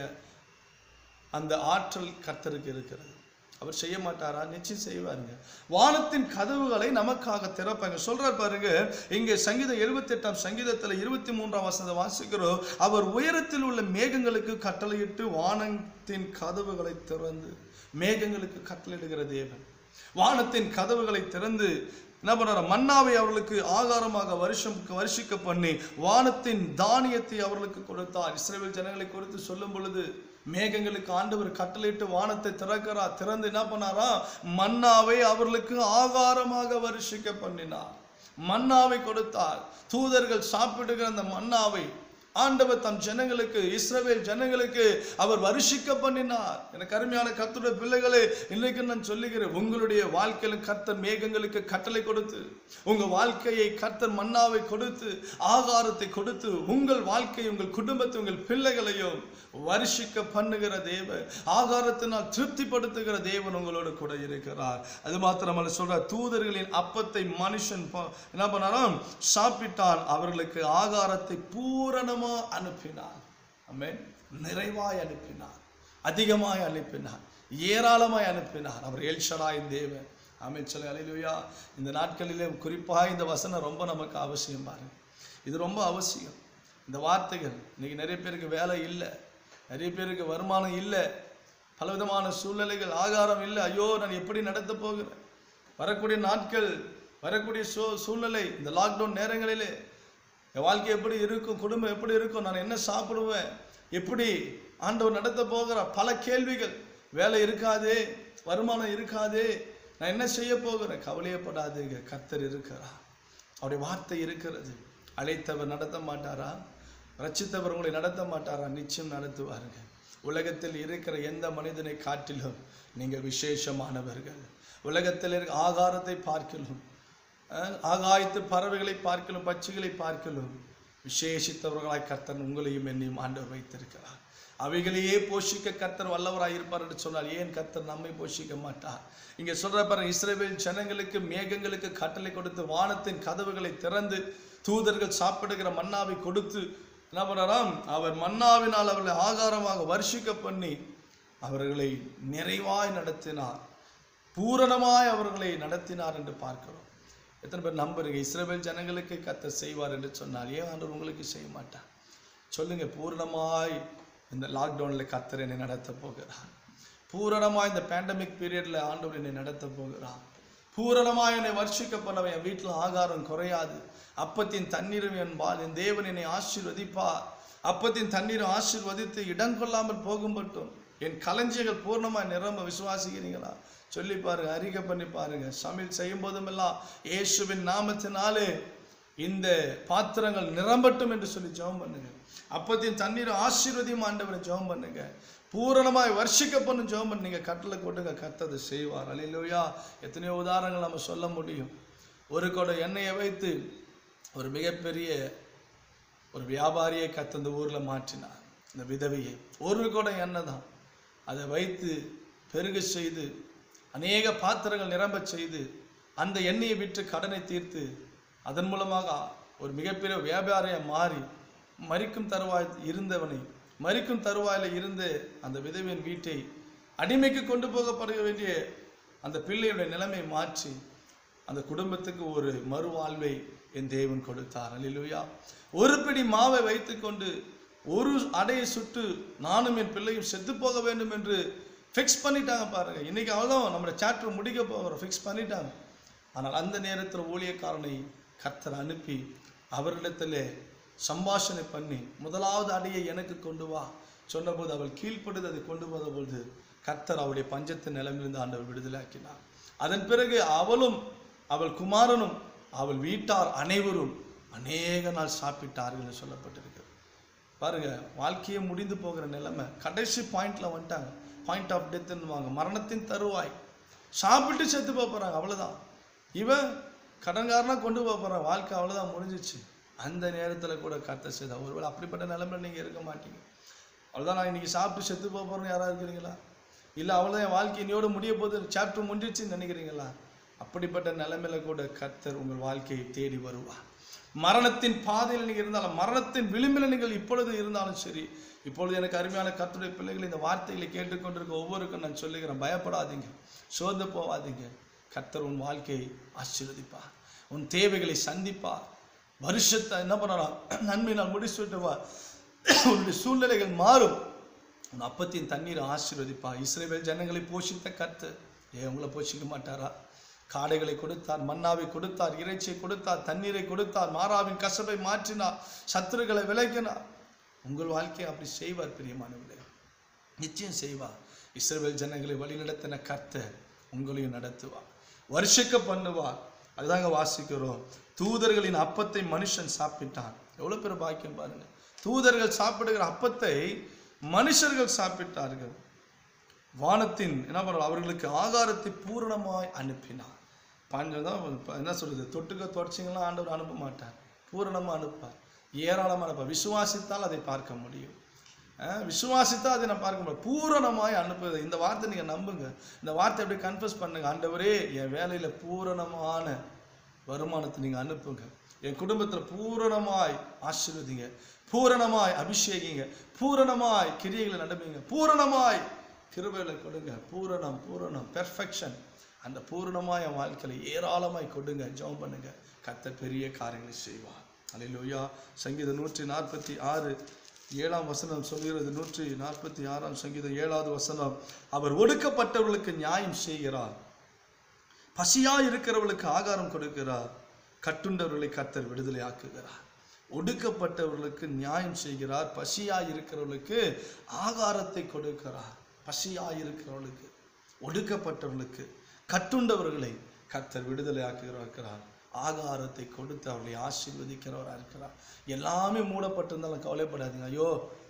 Speaker 1: அந்த ஆற்றல் கர்த்தருக்கு இருக்கிறது அவர் செய்ய மாட்டாரா நிச்சயம் செய்வாருங்க வானத்தின் கதவுகளை நமக்காக திறப்பாங்க சொல்றார் பாருங்க இங்கே சங்கீதம் எழுபத்தி எட்டாம் சங்கீதத்துல இருபத்தி மூன்றாம் வசனத்தை வாசிக்கிறோம் அவர் உயரத்தில் உள்ள மேகங்களுக்கு கட்டளையிட்டு வானத்தின் கதவுகளை திறந்து மேகங்களுக்கு கட்டளையிடுகிற தேவன் வானத்தின் கதவுகளை திறந்து என்ன பண்றாரு மன்னாவை அவர்களுக்கு ஆகாரமாக வருஷம் வருஷிக்க பண்ணி வானத்தின் தானியத்தை அவர்களுக்கு கொடுத்தார் இஸ்ரேல் ஜனங்களை குறித்து சொல்லும் பொழுது மேகங்களுக்கு ஆண்டவர் கட்டளையிட்டு வானத்தை திறக்கிறார் திறந்து என்ன பண்ணாரா மன்னாவை அவர்களுக்கு ஆகாரமாக வருஷிக்க பண்ணினார் மன்னாவை கொடுத்தார் தூதர்கள் சாப்பிடுகிற அந்த மன்னாவை ஆண்டவர் தம் ஜனங்களுக்கு இஸ்ரவேல் ஜனங்களுக்கு அவர் வருஷிக்க பண்ணினார் எனக்கு அருமையான கர்த்தருடைய பிள்ளைகளே இன்னைக்கு நான் சொல்லுகிறேன் உங்களுடைய வாழ்க்கையில கர்த்தர் மேகங்களுக்கு கட்டளை கொடுத்து உங்க வாழ்க்கையை கர்த்தர் மன்னாவை கொடுத்து ஆகாரத்தை கொடுத்து உங்கள் வாழ்க்கை உங்கள் குடும்பத்தை உங்கள் பிள்ளைகளையும் வருஷிக்க பண்ணுகிற தேவன் ஆகாரத்தினால் திருப்திப்படுத்துகிற தேவன் உங்களோடு கூட இருக்கிறார் அது மாத்திரமல்ல சொல்ற தூதர்களின் அப்பத்தை மனுஷன் ப- என்ன பண்ணாராம் சாப்பிட்டான் அவர்களுக்கு ஆகாரத்தை பூரணமா அனுப்பினார் ஆமென் நிறைவாய் அனுப்பினார் அதிகமாய் அனுப்பினார் ஏராளமாய் அனுப்பினார் அவர் எல்ஷராய் தேவன் ஆமென் சொல்ல அலையிலுயா இந்த நாட்களிலே குறிப்பாக இந்த வசனம் ரொம்ப நமக்கு அவசியம் பாருங்க இது ரொம்ப அவசியம் இந்த வார்த்தைகள் இன்னைக்கு நிறைய பேருக்கு வேலை இல்லை நிறைய பேருக்கு வருமானம் இல்லை பலவிதமான சூழ்நிலைகள் ஆகாரம் இல்லை ஐயோ நான் எப்படி நடத்த போகிறேன் வரக்கூடிய நாட்கள் வரக்கூடிய சூ சூழ்நிலை இந்த லாக்டவுன் நேரங்களிலே என் வாழ்க்கை எப்படி இருக்கும் குடும்பம் எப்படி இருக்கும் நான் என்ன சாப்பிடுவேன் எப்படி ஆண்டவர் நடத்த போகிறார் பல கேள்விகள் வேலை இருக்காதே வருமானம் இருக்காதே நான் என்ன செய்ய போகிறேன் கவலையப்படாதீங்க கர்த்தர் இருக்கிறார் அவருடைய வார்த்தை இருக்கிறது அழைத்தவர் நடத்த மாட்டாரா ரட்சித்தவர் உங்களை நடத்த மாட்டாரா நிச்சயம் நடத்துவாருங்க உலகத்தில் இருக்கிற எந்த மனிதனை காட்டிலும் நீங்கள் விசேஷமானவர்கள் உலகத்தில் இருக்க ஆகாரத்தை பார்க்கலும் அஹ், ஆகாயத்து பறவைகளை பார்க்கலும் பட்சிகளை பார்க்கலும் விசேஷித்தவர்களாய் கர்த்தர் உங்களையும் என்னையும் ஆண்டவர் வைத்திருக்கிறார் அவைகளையே போஷிக்க கர்த்தர் வல்லவராய் இருப்பார் என்று சொன்னால் ஏன் கர்த்தர் நம்மை போஷிக்க மாட்டார் இங்கே சொல்ற பாருங்க இஸ்ரவேல் ஜனங்களுக்கு மேகங்களுக்கு கட்டளை கொடுத்து வானத்தின் கதவுகளை திறந்து தூதர்கள் சாப்பிடுகிற மன்னாவை கொடுத்து என்ன பண்ணாராம் அவர் மன்னாவினால் அவர்களை ஆகாரமாக வருஷிக்க பண்ணி அவர்களை நிறைவாய் நடத்தினார் பூரணமாய் அவர்களை நடத்தினார் என்று பார்க்கிறோம் எத்தனை பேர் நம்புறீங்க இஸ்ரவேல் ஜனங்களுக்கு கர்த்தர் செய்வார் என்று சொன்னால் ஏன் ஆண்டவர் உங்களுக்கு செய்ய மாட்டார் சொல்லுங்க பூரணமாய் இந்த லாக்டவுனில் கர்த்தர் என்னை நடத்த போகிறார் பூரணமாய் இந்த பேண்டமிக் பீரியட்ல ஆண்டவர் என்னை நடத்த போகிறார் பூரணமாய் என்னை வர்ஷிக்க பண்ணவன் என் வீட்டில் ஆகாரம் குறையாது அப்பத்தின் தண்ணீரும் என் பால் என் தேவன் என்னை ஆசீர்வதிப்பார் அப்பத்தின் தண்ணீரும் ஆசீர்வதித்து இடம் கொள்ளாமல் போகும் மட்டும் என் களஞ்சியங்கள் பூர்ணமாய் நிரம்ப விசுவாசிக்கிறீங்களா சொல்லி பாருங்க அறிக்கை பண்ணி பாருங்க சமையல் செய்யும் போதுமெல்லாம் இயேசுவின் நாமத்தினாலே இந்த பாத்திரங்கள் நிரம்பட்டும் என்று சொல்லி ஜெபம் பண்ணுங்க அப்பத்தின் தண்ணீர் ஆசீர்வதியும் ஆண்டவரை ஜெபம் பண்ணுங்க பூரணமாய் வர்ஷிக்க பண்ணும் ஜெபம் பண்ணுங்க கட்டளை கொட்டுங்க கத்தது செய்வார் அல்லையா எத்தனையோ உதாரணங்கள் நம்ம சொல்ல முடியும் ஒரு குடம் எண்ணெயை வைத்து ஒரு மிகப்பெரிய ஒரு வியாபாரியை கத்த இந்த ஊரில் மாற்றினார் இந்த விதவையை ஒரு குடம் எண்ணெய் தான் அதை வைத்து பெருக செய்து அநேக பாத்திரங்கள் நிரம்பச் செய்து அந்த எண்ணெயை விற்று கடனை தீர்த்து அதன் மூலமாக ஒரு மிகப்பெரிய வியாபாரியை மாறி மரிக்கும் தருவாய் இருந்தவனை மரிக்கும் தருவாயில இருந்து அந்த விதவியின் வீட்டை அடிமைக்கு கொண்டு போகப்பட வேண்டிய அந்த பிள்ளையுடைய நிலைமை மாற்றி அந்த குடும்பத்துக்கு ஒரு மறுவாழ்வை என் தேவன் கொடுத்தார் அல்லேலூயா ஒரு பிடி மாவை வைத்துக்கொண்டு ஒரு அடையை சுட்டு நானும் என் பிள்ளையும் செத்து போக வேண்டும் என்று ஃபிக்ஸ் பண்ணிட்டாங்க பாருங்க இன்னைக்கு அவ்வளோதான் நம்மளோட சாப்டர் முடிக்க போகிறோம் ஃபிக்ஸ் பண்ணிட்டாங்க ஆனால் அந்த நேரத்தில் ஊழியக்காரனை கர்த்தர் அனுப்பி அவரிடத்திலே சம்பாஷணை பண்ணி முதலாவது அடையை எனக்கு கொண்டு வா சொன்னபோது அவள் கீழ்ப்படுது அதை கொண்டு வந்த பொழுது கர்த்தர் அவளுடைய பஞ்சத்தின் நிலைமையிலிருந்து ஆண்டவர் விடுதலாக்கினார் அதன் பிறகு அவளும் அவள் குமாரனும் அவள் வீட்டார் அனைவரும் அநேக நாள் சாப்பிட்டார்கள் என்று சொல்லப்பட்டிருக்கு பாருங்க வாழ்க்கையே முடிந்து போகிற நிலைமை கடைசி பாயிண்ட்ல வந்துட்டாங்க பாயிண்ட் ஆஃப் டெத்துன்னுவாங்க மரணத்தின் தருவாய் சாப்பிட்டு செத்து போக போறாங்க அவ்வளவுதான் இவன் கடன்காரனா கொண்டு போக போறான் வாழ்க்கை அவ்வளவுதான் முடிஞ்சிச்சு அந்த நேரத்துல கூட கத்த செய்தா ஒருவேளை அப்படிப்பட்ட நிலைமையில நீங்க இருக்க மாட்டீங்க அவ்வளவுதான் நான் இன்னைக்கு சாப்பிட்டு செத்து போக போறேன்னு யாராவது இருக்கிறீங்களா இல்ல அவ்வளவுதான் என் வாழ்க்கை இன்னையோட முடிய போது சாப்டர் முடிஞ்சிச்சுன்னு நினைக்கிறீங்களா அப்படிப்பட்ட நிலைமையில கூட கர்த்தர் உங்கள் வாழ்க்கையை தேடி வருவார் மரணத்தின் பாதையில் நீங்கள் இருந்தாலும் மரணத்தின் விளிம்பில் நீங்கள் இப்பொழுது இருந்தாலும் சரி இப்பொழுது எனக்கு அருமையான கர்த்தருடைய பிள்ளைகள் இந்த வார்த்தைகளை கேட்டுக்கொண்டிருக்க ஒவ்வொருக்கும் நான் சொல்லுகிறேன் பயப்படாதீங்க சோர்ந்து போகாதீங்க கர்த்தர் உன் வாழ்க்கையை ஆசீர்வதிப்பார் உன் தேவைகளை சந்திப்பார் வருஷத்தை என்ன பண்ணலாம் நன்மை நான் முடிச்சு விட்டுவா உன்னுடைய சூழ்நிலைகள் மாறும் உன் அப்பத்தின் தண்ணீரை ஆசீர்வதிப்பா இஸ்ரேல் ஜனங்களை போஷித்த கர்த்தர் ஏன் உங்களை போஷிக்க மாட்டாரா காடைகளை கொடுத்தார் மன்னாவை கொடுத்தார் இறைச்சியை கொடுத்தார் தண்ணீரை கொடுத்தார் மாறாவின் கசப்பை மாற்றினார் சத்துருக்களை விலக்கினார் உங்கள் வாழ்க்கையை அப்படி செய்வார் பிரியமானவர்களே நிச்சயம் செய்வார் இஸ்ரவேல் ஜனங்களை வழிநடத்தின கர்த்தர் உங்களையும் நடத்துவார் வருஷக்க பண்ணுவார் அதுதாங்க வாசிக்கிறோம் தூதர்களின் அப்பத்தை மனுஷன் சாப்பிட்டான் எவ்வளவு பேர் பாக்கியம் பாருங்க தூதர்கள் சாப்பிடுகிற அப்பத்தை மனுஷர்கள் சாப்பிட்டார்கள் வானத்தின் என்ன பண்ணுறோம் அவர்களுக்கு ஆகாரத்தை பூரணமாய் அனுப்பினார் பாஞ்சம் தான் இப்ப என்ன சொல்றது தொட்டுக்க தொடச்சிங்களாம் ஆண்டவர் அனுப்ப மாட்டார் பூரணமாக அனுப்பார் ஏராளமாக அனுப்பார் விசுவாசித்தால் அதை பார்க்க முடியும் அஹ் விசுவாசித்தா அதை நான் பார்க்க முடியும் பூரணமாய் அனுப்புவது இந்த வார்த்தை நீங்க நம்புங்க இந்த வார்த்தை அப்படியே கன்ஃபஸ் பண்ணுங்க ஆண்டவரே என் வேலையில பூரணமான வருமானத்தை நீங்க அனுப்புங்க என் குடும்பத்துல பூரணமாய் ஆசீர்வதிங்க பூரணமாய் அபிஷேகிங்க பூரணமாய் கிரியைகளை நடப்பீங்க பூரணமாய் கிருபைகளை கொடுங்க பூரணம் பூரணம் பெர்ஃபெக்ஷன் அந்த பூரணமாய் என் வாழ்க்கையில ஏராளமாய் கொடுங்க ஜெபம் பண்ணுங்க கர்த்தர் பெரிய காரியங்களை செய்வார் அல்லேலூயா சங்கீதம் நூற்றி நாற்பத்தி ஆறு ஏழாம் வசனம் சொல்கிறது நூற்றி நாற்பத்தி ஆறாம் சங்கீதம் ஏழாவது வசனம் அவர் ஒடுக்கப்பட்டவர்களுக்கு நியாயம் செய்கிறார் பசியா இருக்கிறவர்களுக்கு ஆகாரம் கொடுக்கிறார் கட்டுண்டவர்களை கர்த்தர் விடுதலை ஆக்குகிறார் ஒடுக்கப்பட்டவர்களுக்கு நியாயம் செய்கிறார் பசியா இருக்கிறவர்களுக்கு ஆகாரத்தை கொடுக்கிறார் பசியா இருக்கிறவர்களுக்கு ஒடுக்கப்பட்டவர்களுக்கு கட்டுண்டவர்களை கர்த்தர் விடுதலை ஆக்குகிறார் ஆகாரத்தை கொடுத்து அவர்களை ஆசீர்வதிக்கிறவராக இருக்கிறார் எல்லாமே மூடப்பட்டிருந்தாலும் கவலைப்படாதீங்க ஐயோ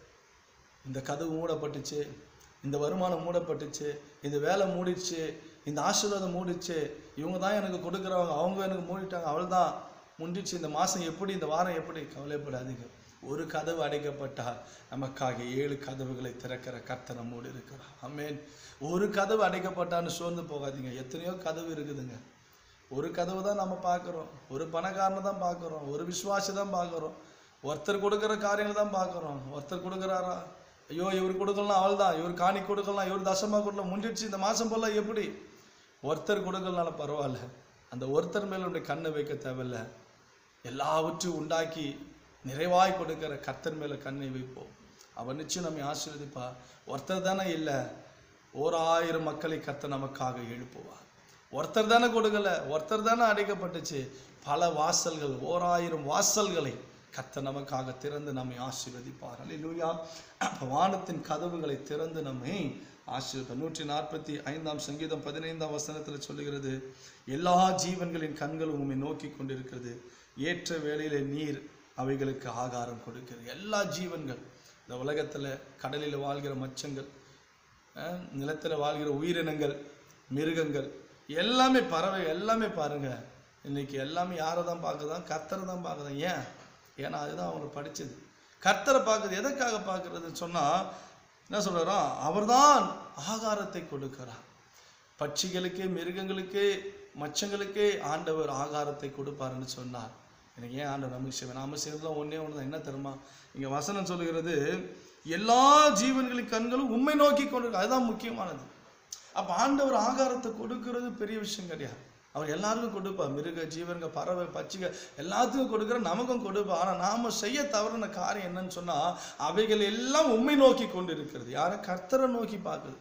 Speaker 1: இந்த கதவு மூடப்பட்டுச்சு இந்த வருமானம் மூடப்பட்டுச்சு இந்த வேலை மூடிடுச்சு இந்த ஆசீர்வாதம் மூடிடுச்சு இவங்க தான் எனக்கு கொடுக்குறவங்க அவங்க எனக்கு மூடிட்டாங்க அவ்வளோதான் முடிஞ்சிச்சு இந்த மாதம் எப்படி இந்த வாரம் எப்படி கவலைப்படாதீங்க ஒரு கதவு அடைக்கப்பட்டால் நமக்காக ஏழு கதவுகளை திறக்கிற கர்த்தர் நம்மோடு இருக்கிறார் ஆமென் ஒரு கதவு அடைக்கப்பட்டான்னு சோர்ந்து போகாதீங்க எத்தனையோ கதவு இருக்குதுங்க ஒரு கதவு தான் நம்ம பார்க்குறோம் ஒரு பணக்காரனை தான் பார்க்குறோம் ஒரு விசுவாசி தான் பார்க்குறோம் ஒருத்தர் கொடுக்குற காரியங்கள் தான் பார்க்குறோம் ஒருத்தர் கொடுக்குறாரா ஐயோ இவர் கொடுக்கலாம் அவள் தான் இவர் காணி கொடுக்கலாம் இவர் தசமா கொடுக்கலாம் முடிஞ்சிடுச்சு இந்த மாதம் போல எப்படி ஒருத்தர் கொடுக்கலனால பரவாயில்ல அந்த ஒருத்தர் மேல நம்முடைய கண்ணை வைக்க தேவையில்ல எல்லாவற்றையும் உண்டாக்கி நிறைவாய் கொடுக்கிற கர்த்தர் மேல கண்ணை வைப்போம் அவர் நிச்சயம் நம்மை ஆசீர்வதிப்பா ஒருத்தர் தானே இல்லை ஓர் ஆயிரம் மக்களை கர்த்தர் நமக்காக எழுப்புவார் ஒருத்தர் தானே கொடுக்கல ஒருத்தர் தானே அடைக்கப்பட்டுச்சு பல வாசல்கள் ஓர் ஆயிரம் வாசல்களை கர்த்தர் நமக்காக திறந்து நம்மை ஆசீர்வதிப்பார் அல்லேலூயா அப்ப வானத்தின் கதவுகளை திறந்து நம்மை ஆசீர்வதிப்பார் நூற்றி நாற்பத்தி ஐந்தாம் சங்கீதம் பதினைந்தாம் வசனத்தில் சொல்லுகிறது எல்லா ஜீவன்களின் கண்களும் உம்மை நோக்கி கொண்டிருக்கிறது ஏற்ற வேளையிலே நீர் அவைகளுக்கு ஆகாரம் கொடுக்கிறது எல்லா ஜீவன்கள் இந்த உலகத்துல கடலில் வாழ்கிற மச்சங்கள் அஹ், நிலத்துல வாழ்கிற உயிரினங்கள் மிருகங்கள் எல்லாமே பறவை எல்லாமே பாருங்க இன்னைக்கு எல்லாமே யாரை தான் பார்க்குதான் கர்த்தரை தான் பார்க்குதான் ஏன் ஏன்னா அதுதான் அவங்க படிச்சது கர்த்தரை பார்க்குறது எதற்காக பார்க்கறதுன்னு சொன்னா என்ன சொல்றாராம் அவர்தான் ஆகாரத்தை கொடுக்கிறார் பட்சிகளுக்கு மிருகங்களுக்கு மச்சங்களுக்கே ஆண்டவர் ஆகாரத்தை கொடுப்பாருன்னு சொன்னார் எனக்கு ஏன் ஆண்டவர் நமக்கு செய்வேன் நாம செய்யறதுலாம் ஒன்றே ஒன்று தான் என்ன தருமா இங்கே வசனம் சொல்லுகிறது எல்லா ஜீவன்களின் கண்களும் உண்மை நோக்கி கொண்டு அதுதான் முக்கியமானது அப்போ ஆண்டவர் ஆகாரத்தை கொடுக்கிறது பெரிய விஷயம் கிடையாது அவர் எல்லாருக்கும் கொடுப்பார் மிருக ஜீவன்கள் பறவை பச்சிக எல்லாத்துக்கும் கொடுக்குற நமக்கும் கொடுப்பார் ஆனால் நாம செய்ய தவறின காரியம் என்னன்னு சொன்னா அவைகள் எல்லாம் உண்மை நோக்கி கொண்டு இருக்கிறது யாரை கர்த்தரை நோக்கி பார்க்குது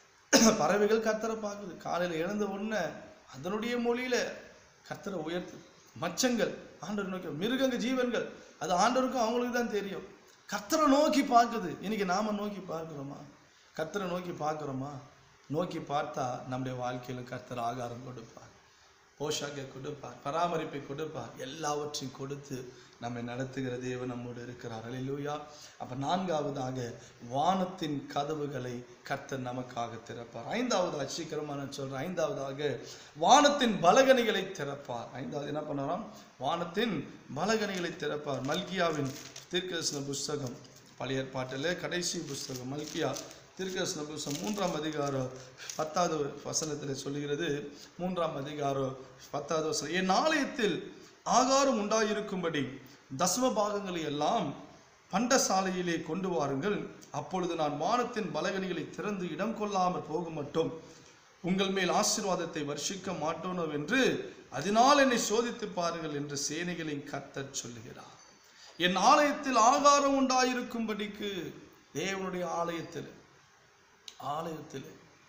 Speaker 1: பறவைகள் கர்த்தரை பார்க்குது காலையில் எழுந்த உடனே அதனுடைய மொழியில கர்த்தரை உயர்த்து மச்சங்கள் ஆண்டவர் நோக்கி மிருகங்க ஜீவன்கள் அது ஆண்டவருக்கும் அவங்களுக்கு தான் தெரியும் கர்த்தரை நோக்கி பார்க்குது இன்னைக்கு நாம நோக்கி பார்க்குறோமா கர்த்தரை நோக்கி பார்க்குறோமா நோக்கி பார்த்தா நம்முடைய வாழ்க்கையில கர்த்தர் ஆகாரம் கொடுப்பார் போஷாக்கை கொடுப்பார் பராமரிப்பை கொடுப்பார் எல்லாவற்றையும் கொடுத்து நம்மை நடத்துகிற தேவன் நம்மோடு இருக்கிறார் அல்லேலூயா அப்ப நான்காவதாக வானத்தின் கதவுகளை கர்த்தர் நமக்காக திறப்பார் ஐந்தாவது சீக்கிரமா நான் சொல்றேன் ஐந்தாவதாக வானத்தின் பலகணிகளை திறப்பார் ஐந்தாவது என்ன பண்ணுறான் வானத்தின் பலகணிகளை திறப்பார் மல்கியாவின் தீர்க்கதரிசன புஸ்தகம் பழைய ஏற்பாட்டிலே கடைசி புஸ்தகம் மல்கியா திருக்கரசன புஸ்தகம் மூன்றாம் அதிகாரம் பத்தாவது வசனத்தில் சொல்லுகிறது மூன்றாம் அதிகாரம் பத்தாவது வசனம் என் ஆலயத்தில் ஆகாரம் உண்டாயிருக்கும்படி தசம பாகங்களை எல்லாம் பண்டசாலையிலே கொண்டு வாருங்கள் அப்பொழுது நான் வானத்தின் பலகணிகளை திறந்து இடம் கொள்ளாமல் போக மட்டும் உங்கள் மேல் ஆசீர்வாதத்தை வர்ஷிக்க மாட்டோனோ என்று அதனால் என்னை சோதித்து பாருங்கள் என்று சேனைகளின் கர்த்தர் சொல்லுகிறார் என் ஆலயத்தில் ஆகாரம் உண்டாயிருக்கும்படிக்கு தேவனுடைய ஆலயத்தில் ஆலயத்தில்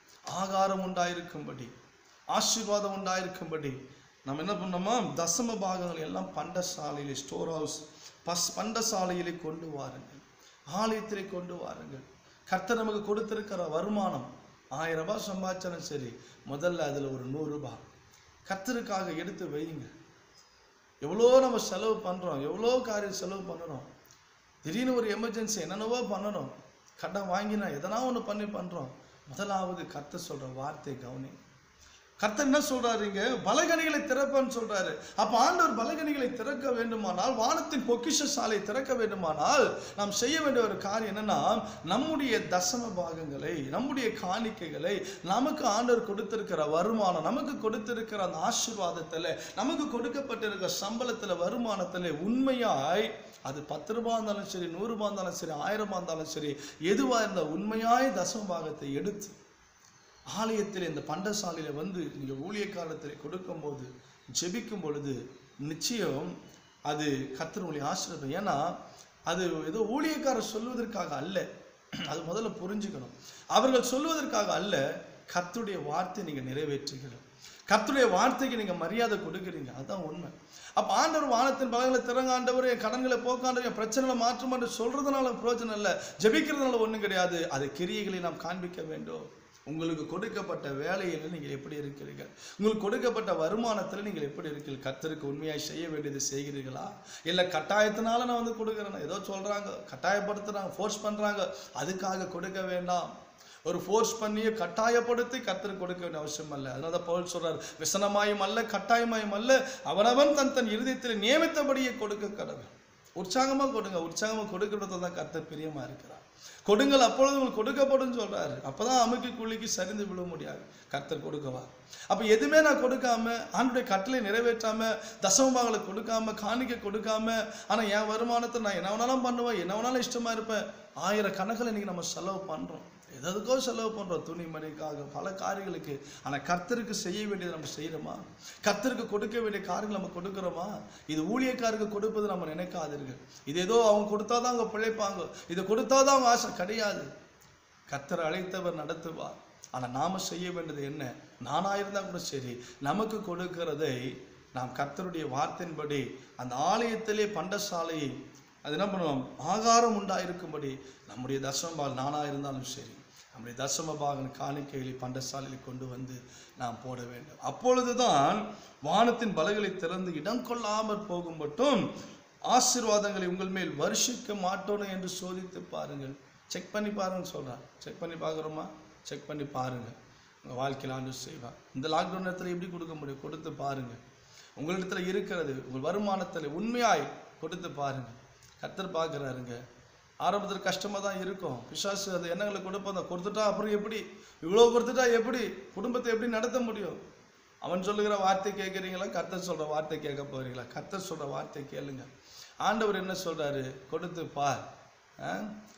Speaker 1: ஆகாரம் உண்டாயிருக்கும்படி ஆசீர்வாதம் உண்டாயிருக்கும்படி நம்ம என்ன பண்ணோமா தசம பாகங்கள் எல்லாம் பண்டசாலையிலே ஸ்டோர் ஹவுஸ் பஸ் பண்டசாலையிலே கொண்டு வாருங்கள் ஆலயத்திலே கொண்டு வாருங்கள் கர்த்தர் நமக்கு கொடுத்திருக்கிற வருமானம் ஆயிரம் ரூபாய் சம்பாதிச்சாலும் சரி முதல்ல அதில் ஒரு நூறு ரூபாய் கர்த்தருக்காக எடுத்து வையுங்க எவ்வளோ நம்ம செலவு பண்ணுறோம் எவ்வளோ காரியம் செலவு பண்ணுறோம் திடீர்னு ஒரு எமர்ஜென்சி என்னென்னவோ பண்ணணும் கடன் வாங்கினா எதனா ஒன்று பண்ணி பண்ணுறோம் முதலாவது கர்த்தர் சொல்கிற வார்த்தை கவனி கர்த்தர் என்ன சொல்றாருங்க பலகணிகளை திறப்பன்னு சொல்றாரு அப்ப ஆண்டவர் பலகணிகளை திறக்க வேண்டுமானால் வானத்தின் பொக்கிஷ சாலை திறக்க வேண்டுமானால் நாம் செய்ய வேண்டிய ஒரு காரியம் என்னன்னா நம்முடைய தசம பாகங்களை நம்முடைய காணிக்கைகளை நமக்கு ஆண்டவர் கொடுத்திருக்கிற வருமானம் நமக்கு கொடுத்திருக்கிற அந்த ஆசீர்வாதத்துல நமக்கு கொடுக்கப்பட்டிருக்கிற சம்பளத்துல வருமானத்துல உண்மையாய் அது பத்து ரூபாய் இருந்தாலும் சரி நூறு ரூபாய் இருந்தாலும் சரி ஆயிரம் ரூபாய் இருந்தாலும் சரி எதுவா இருந்த உண்மையாய் தசம பாகத்தை எடுத்து ஆலயத்தில் இந்த பண்டசாலையில் வந்து நீங்கள் ஊழியக்காலத்தில் கொடுக்கும்போது ஜெபிக்கும் பொழுது நிச்சயம் அது கர்த்தருடைய ஆசீர்வாதம் ஏன்னா அது ஏதோ ஊழியக்காரர் சொல்வதற்காக அல்ல அது முதல்ல புரிஞ்சுக்கணும் அவர்கள் சொல்வதற்காக அல்ல கர்த்தருடைய வார்த்தை நீங்கள் நிறைவேற்றுகிறோம் கர்த்தருடைய வார்த்தைக்கு நீங்கள் மரியாதை கொடுக்குறீங்க அதுதான் உண்மை அப்போ ஆண்டவர் வானத்தின் பலங்களை திறங்க ஆண்டவர் என் கடன்களை போக்காண்டவர் என் பிரச்சனைகளை மாற்றும் என்று சொல்றதுனால பிரயோஜனம் இல்லை ஜெபிக்கிறதுனால ஒன்றும் கிடையாது அது கிரியைகளை நாம் காண்பிக்க வேண்டும் உங்களுக்கு கொடுக்கப்பட்ட வேலையில் நீங்கள் எப்படி இருக்கிறீர்கள் உங்களுக்கு கொடுக்கப்பட்ட வருமானத்தில் நீங்கள் எப்படி இருக்கிறீர்கள் கர்த்தருக்கு உண்மையாய் செய்ய வேண்டியது செய்கிறீர்களா இல்லை கட்டாயத்தினால நான் வந்து கொடுக்குறேன் ஏதோ சொல்கிறாங்க கட்டாயப்படுத்துகிறாங்க ஃபோர்ஸ் பண்ணுறாங்க அதுக்காக கொடுக்க வேண்டாம் ஒரு ஃபோர்ஸ் பண்ணி கட்டாயப்படுத்தி கர்த்தருக்கு கொடுக்க வேண்டிய அவசியம் அல்ல அதனால தான் பவுல் சொல்றார் விசனமாயும் அல்ல கட்டாயமாயும் அல்ல அவனவன் தன் தன் இருதயத்தில் நியமித்தபடியே கொடுக்க கடவுள் உற்சாகமா கொடுங்க உற்சாகமா கொடுக்கறதுல தான் கர்த்தர் பிரியமா இருக்கிறார் கொடுங்கள் அப்பொழுது உங்களுக்கு கொடுக்கப்படும் சொல்றாரு அப்பதான் அமுக்கி குழிக்கு சரிந்து விழ முடியாது கர்த்தர் கொடுக்கவா அப்ப எதுவுமே நான் கொடுக்காம ஆண்டுடைய கட்டளை நிறைவேற்றாம தசமபாகளை கொடுக்காம காணிக்கை கொடுக்காம ஆனா என் வருமானத்தை நான் என்ன வேணாலும் பண்ணுவேன் என்ன வேணாலும் இஷ்டமா இருப்பேன் ஆயிரம் கணக்கில் இன்னைக்கு நம்ம செலவு பண்றோம் எதுக்கோ செலவு பண்றோம் துணிமணிக்காக பல காரியங்களுக்கு ஆனா கர்த்தருக்கு செய்ய வேண்டியது நம்ம செய்யறோமா கர்த்தருக்கு கொடுக்க வேண்டிய காரியங்கள் நம்ம கொடுக்குறோமா இது ஊழியக்காருக்கு கொடுப்பது நம்ம நினைக்காதீர்கள் இது ஏதோ அவங்க கொடுத்தாதான் அவங்க பிழைப்பாங்க இது கொடுத்தாதான் அவங்க ஆசை கிடையாது கர்த்தர் அழைத்தவர் நடத்துவார் ஆனா நாம செய்ய வேண்டியது என்ன நானா இருந்தா கூட சரி நமக்கு கொடுக்கிறதை நாம் கர்த்தருடைய வார்த்தையின்படி அந்த ஆலயத்திலே பண்டசாலையை அது என்ன பண்ணுவோம் ஆகாரம் உண்டாயிருக்கும்படி நம்முடைய தசமபால் நானா இருந்தாலும் சரி நம்முடைய தசமபாகன் காணிக்கைகளை பண்டசாலையில் கொண்டு வந்து நாம் போட வேண்டும் அப்பொழுதுதான் வானத்தின் பலகளை திறந்து இடம் கொள்ளாமற் போகும் மட்டும் ஆசீர்வாதங்களை உங்கள் மேல் வருஷிக்க மாட்டோனோ என்று சோதித்து பாருங்கள் செக் பண்ணி பாருங்க சொல்றார் செக் பண்ணி பார்க்குறோமா செக் பண்ணி பாருங்க உங்கள் வாழ்க்கையில் ஆண்டு செய்வார் இந்த லாக்டவுன் நேரத்தில் எப்படி கொடுக்க முடியும் கொடுத்து பாருங்க உங்களிடத்துல இருக்கிறது உங்கள் வருமானத்தில் உண்மையாய் கொடுத்து பாருங்க கர்த்தர் பார்க்குறாருங்க ஆரம்பத்தில் கஷ்டமாக தான் இருக்கும் பிசாசு அது எண்ணங்களை கொடுப்போம் அதை கொடுத்துட்டா அப்புறம் எப்படி இவ்வளோ கொடுத்துட்டா எப்படி குடும்பத்தை எப்படி நடத்த முடியும் அவன் சொல்லுகிற வார்த்தை கேட்குறீங்களா கர்த்தர் சொல்ற வார்த்தை கேட்க போறீங்களா கர்த்தர் சொல்ற வார்த்தை கேளுங்க ஆண்டவர் என்ன சொல்றாரு கொடுத்து பார் ஆ?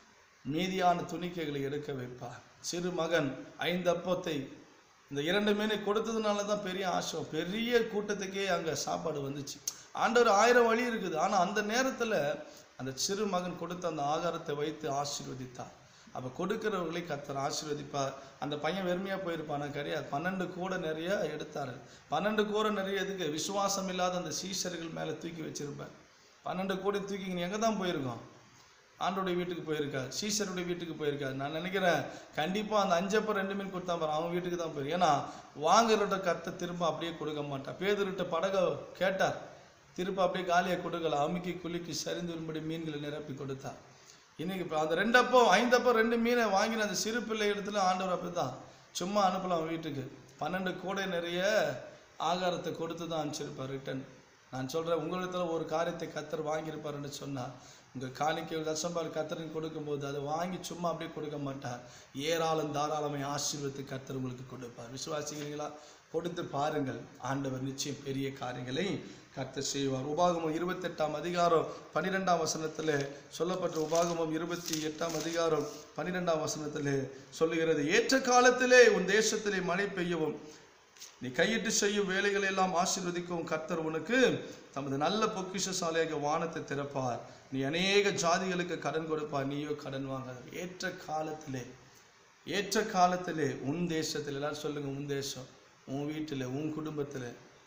Speaker 1: மீதியான துணிக்கைகளை எடுக்க வைப்பார் சிறு மகன் ஐந்து அப்பத்தை இந்த இரண்டு மீனை கொடுத்ததுனால தான் பெரிய ஆசை பெரிய கூட்டத்துக்கே அங்கே சாப்பாடு வந்துச்சு ஆண்டவர் ஆயிரம் வழி இருக்குது ஆனால் அந்த நேரத்தில் அந்த சிறு மகன் கொடுத்த அந்த ஆகாரத்தை வைத்து ஆசீர்வதித்தார் அப்போ கொடுக்கிறவர்களை கர்த்தர் ஆசீர்வதிப்பார் அந்த பையன் வெறுமையாக போயிருப்பானா கிடையாது பன்னெண்டு கூட நிறைய எடுத்தாரு பன்னெண்டு கூட நிறைய எதுக்கு விசுவாசம் இல்லாத அந்த சீஷர்கள் மேலே தூக்கி வச்சிருப்பார் பன்னெண்டு கோடி தூக்கி நீ எங்கே தான் போயிருக்கோம் ஆண்டோடைய வீட்டுக்கு போயிருக்கா சீசருடைய வீட்டுக்கு போயிருக்கா நான் நினைக்கிறேன் கண்டிப்பாக அந்த அஞ்சப்ப ரெண்டு மீன் கொடுத்தா பாரு அவன் வீட்டுக்கு தான் போயிருக்கு ஏன்னா வாங்குறட்ட கத்தை திரும்ப அப்படியே கொடுக்க மாட்டான் பேதர்கிட்ட படக கேட்டார் திரும்ப அப்படியே காலியை கொடுக்கல அமுக்கி குலுக்கி சரிந்து வரும்படி மீன்களை நிரப்பி கொடுத்தார் இன்னைக்கு இப்போ அந்த ரெண்டப்போ ஐந்தப்போ ரெண்டு மீனை வாங்கின அந்த சிறு பிள்ளை இடத்துல ஆண்டவர் அப்படி தான் சும்மா அனுப்பலாம் அவன் வீட்டுக்கு பன்னெண்டு கூடை நிறைய ஆகாரத்தை கொடுத்து தான் அனுப்பிச்சிருப்பார் ரிட்டன் நான் சொல்கிறேன் உங்களிடத்துல ஒரு காரியத்தை கத்தர் வாங்கியிருப்பாருன்னு சொன்னால் உங்கள் காணிக்கை தசம்பால் கத்தருக்கு கொடுக்கும்போது அதை வாங்கி சும்மா அப்படியே கொடுக்க மாட்டார் ஏராளம் தாராளமை ஆசீர்வத்து கத்தர் உங்களுக்கு கொடுப்பார் விசுவாசிக்கிறீங்களா கொடுத்து பாருங்கள் ஆண்டவர் நிச்சயம் பெரிய காரியங்களை கர்த்தர் செய்வார் உபாகமம் இருபத்தெட்டாம் அதிகாரம் பன்னிரெண்டாம் வசனத்தில் சொல்லப்பட்ட உபாகமம் இருபத்தி எட்டாம் அதிகாரம் பன்னிரெண்டாம் வசனத்தில் சொல்லுகிறது ஏற்ற காலத்திலே உன் தேசத்திலே மழை பெய்யவும் நீ கையிட்டு செய்யும் வேலைகளை எல்லாம் ஆசீர்வதிக்கும் கர்த்தர் உனக்கு தமது நல்ல பொக்கிஷ சாலையாக வானத்தை திறப்பார் நீ அநேக ஜாதிகளுக்கு கடன் கொடுப்பார் நீயோ கடன் வாங்காத ஏற்ற காலத்திலே ஏற்ற காலத்திலே உன் தேசத்தில் எல்லாரும் சொல்லுங்க உன் தேசம் உன் வீட்டில் உன் குடும்பத்தில்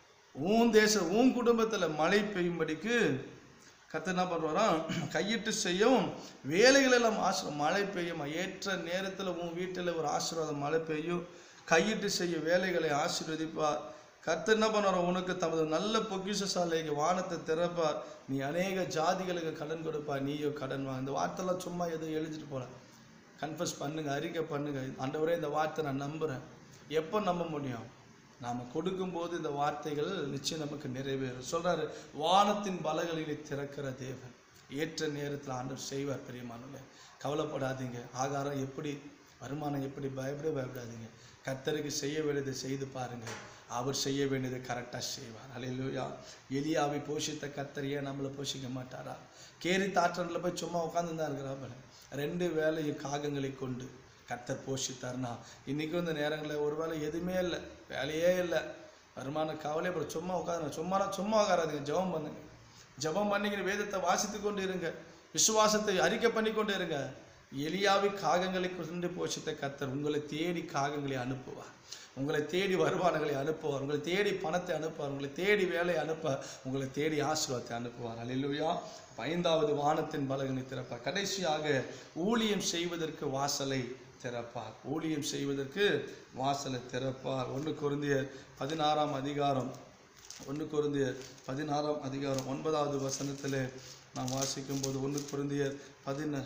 Speaker 1: உன் தேசம் உன் குடும்பத்தில் மழை பெய்யும்படிக்கு கர்த்தர் என்ன பண்ணுவாராம் கையிட்டு செய்யும் வேலைகள் எல்லாம் ஆசிரம் மழை பெய்யும் ஏற்ற நேரத்தில் உன் வீட்டில் ஒரு ஆசீர்வாதம் மழை பெய்யும் கையிட்டு செய்ய வேலைகளை ஆசீர்வதிப்பார் கர்த்தர் என்ன பண்ணுவார் உனக்கு தமது நல்ல பொக்கிஷ சாலைக்கு வானத்தை திறப்பார் நீ அநேக ஜாதிகளுக்கு கடன் கொடுப்பார் நீயோ கடன் வாங்க இந்த வார்த்தைலாம் சும்மா எதுவும் எழுதிட்டு போல கன்ஃபஸ் பண்ணுங்க அறிக்கை பண்ணுங்க ஆண்டவரே இந்த வார்த்தை நான் நம்புகிறேன் எப்போ நம்ப முடியும் நாம் கொடுக்கும்போது இந்த வார்த்தைகள் நிச்சயம் நமக்கு நிறைவேறும் சொல்றாரு வானத்தின் பலகளிலே திறக்கிற தேவன் ஏற்ற நேரத்தில் ஆண்டவர் செய்வார் பெரியமானவர்களே கவலைப்படாதீங்க ஆகாரம் எப்படி வருமானம் எப்படி பயப்பட பயப்படாதீங்க கர்த்தருக்கு செய்ய வேண்டியதை செய்து பாருங்க அவர் செய்ய வேண்டியதை கரெக்டாக செய்வார் அல்லையா எலியாவை போஷித்த கர்த்தர் ஏன் நம்மளை போஷிக்க மாட்டாரா கேரி தாற்றனில் போய் சும்மா உட்காந்து தான் இருக்கிறாப்பல ரெண்டு வேலையும் காகங்களை கொண்டு கர்த்தர் போஷித்தார்னா இன்னைக்கு இந்த நேரங்களில் ஒரு வேலை எதுவுமே இல்லை வேலையே இல்லை வருமான கவலை அப்புறம் சும்மா உட்காருங்க சும்மா சும்மா உட்காராதீங்க ஜெபம் பண்ணுங்க ஜெபம் பண்ணிக்கிற வேதத்தை வாசித்து கொண்டு இருங்க விசுவாசத்தை அறிக்கை பண்ணி கொண்டு இருங்க எலியாவை காகங்களை கொண்டு போஷித்த கர்த்தர் உங்களை தேடி காகங்களை அனுப்புவார் உங்களை தேடி வருமானங்களை அனுப்புவார் உங்களை தேடி பணத்தை அனுப்புவார் உங்களை தேடி வேலையை அனுப்ப உங்களை தேடி ஆசீர்வாதத்தை அனுப்புவார் அல்லேலூயா ஐந்தாவது வானத்தின் பலகனை திறப்பார் கடைசியாக ஊழியம் செய்வதற்கு வாசலை திறப்பார் ஊழியம் செய்வதற்கு வாசலை திறப்பார் ஒன்று குருந்தியர் பதினாறாம் அதிகாரம் ஒன்று குருந்தியர் பதினாறாம் அதிகாரம் ஒன்பதாவது வசனத்தில் நாம் வாசிக்கும் போது ஒன்று குருந்தியர் பதின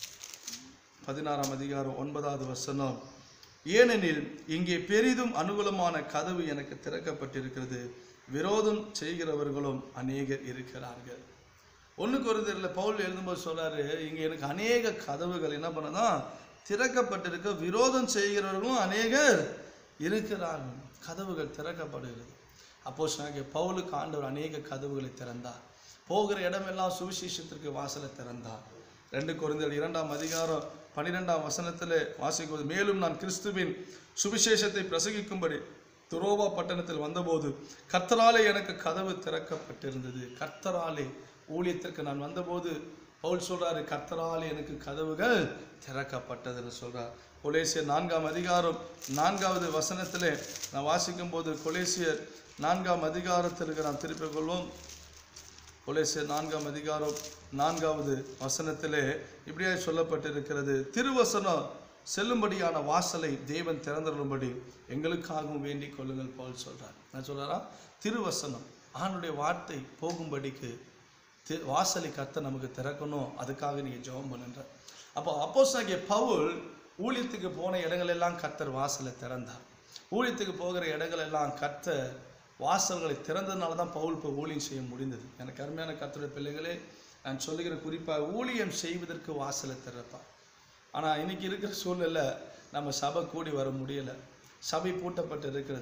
Speaker 1: பதினாறாம் அதிகாரம் ஒன்பதாவது வசனம் ஏனெனில் இங்கே பெரிதும் அனுகூலமான கதவு எனக்கு திறக்கப்பட்டிருக்கிறது விரோதம் செய்கிறவர்களும் அநேகர் இருக்கிறார்கள் ஒன்று குருந்தியரில் பவுல் எழுதும்போது சொல்றாரு இங்கே எனக்கு அநேக கதவுகள் என்ன பண்ணதான் திறக்கப்பட்டிருக்க விரோதம் செய்கிறவர்களும் அநேகர் இருக்கிறார்கள் கதவுகள் திறக்கப்படுகிறது அப்போ சொன்னாங்க பவுலுக்கு ஆண்டவர் அநேக கதவுகளை திறந்தார் போகிற இடமெல்லாம் சுவிசேஷத்திற்கு வாசலை திறந்தார் ரெண்டு குறைந்தல் இரண்டாம் அதிகாரம் பன்னிரெண்டாம் வசனத்தில் வாசிக்கும்போது மேலும் நான் கிறிஸ்துவின் சுவிசேஷத்தை பிரசங்கிக்கும்படி துரோவா பட்டணத்தில் வந்தபோது கர்த்தராலே எனக்கு கதவு திறக்கப்பட்டிருந்தது கர்த்தராலே ஊழியத்திற்கு நான் வந்தபோது பவுல் சொல்றாரு கர்த்தராலே எனக்கு கதவுகள் திறக்கப்பட்டதுன்னு சொல்றார் கொலேசியர் நான்காம் அதிகாரம் நான்காவது வசனத்திலே நான் வாசிக்கும் போது கொலேசியர் நான்காம் அதிகாரத்திற்கு நாம் திருப்பிக் கொள்வோம் கொலேசியர் நான்காம் அதிகாரம் நான்காவது வசனத்திலே இப்படியே சொல்லப்பட்டிருக்கிறது திருவசனம் செல்லும்படியான வாசலை தேவன் திறந்துள்ளபடி எங்களுக்காகவும் வேண்டிக் கொள்ளுங்கள் பவுல் சொல்றார் நான் சொல்றாரா திருவசனம் ஆணுடைய வார்த்தை போகும்படிக்கு தி வாசலை கத்த நமக்கு திறக்கணும் அதுக்காக நீங்கள் ஜெபம் பண்ணுன்ற அப்போ அப்போஸ் பவுல் ஊழியத்துக்கு போன இடங்களெல்லாம் கர்த்தர் வாசலை திறந்தார் ஊழியத்துக்கு போகிற இடங்களெல்லாம் கர்த்தர் வாசல்களை திறந்ததுனால தான் பவுல் இப்போ ஊழியம் செய்ய முடிந்தது எனக்கு அருமையான கர்த்தருடைய பிள்ளைகளே நான் சொல்லுகிற குறிப்பாக ஊழியம் செய்வதற்கு வாசலை திறப்பார் ஆனால் இன்னைக்கு இருக்கிற சூழ்நிலை நம்ம சபை கூடி வர முடியலை சபை பூட்டப்பட்டு இருக்கிறது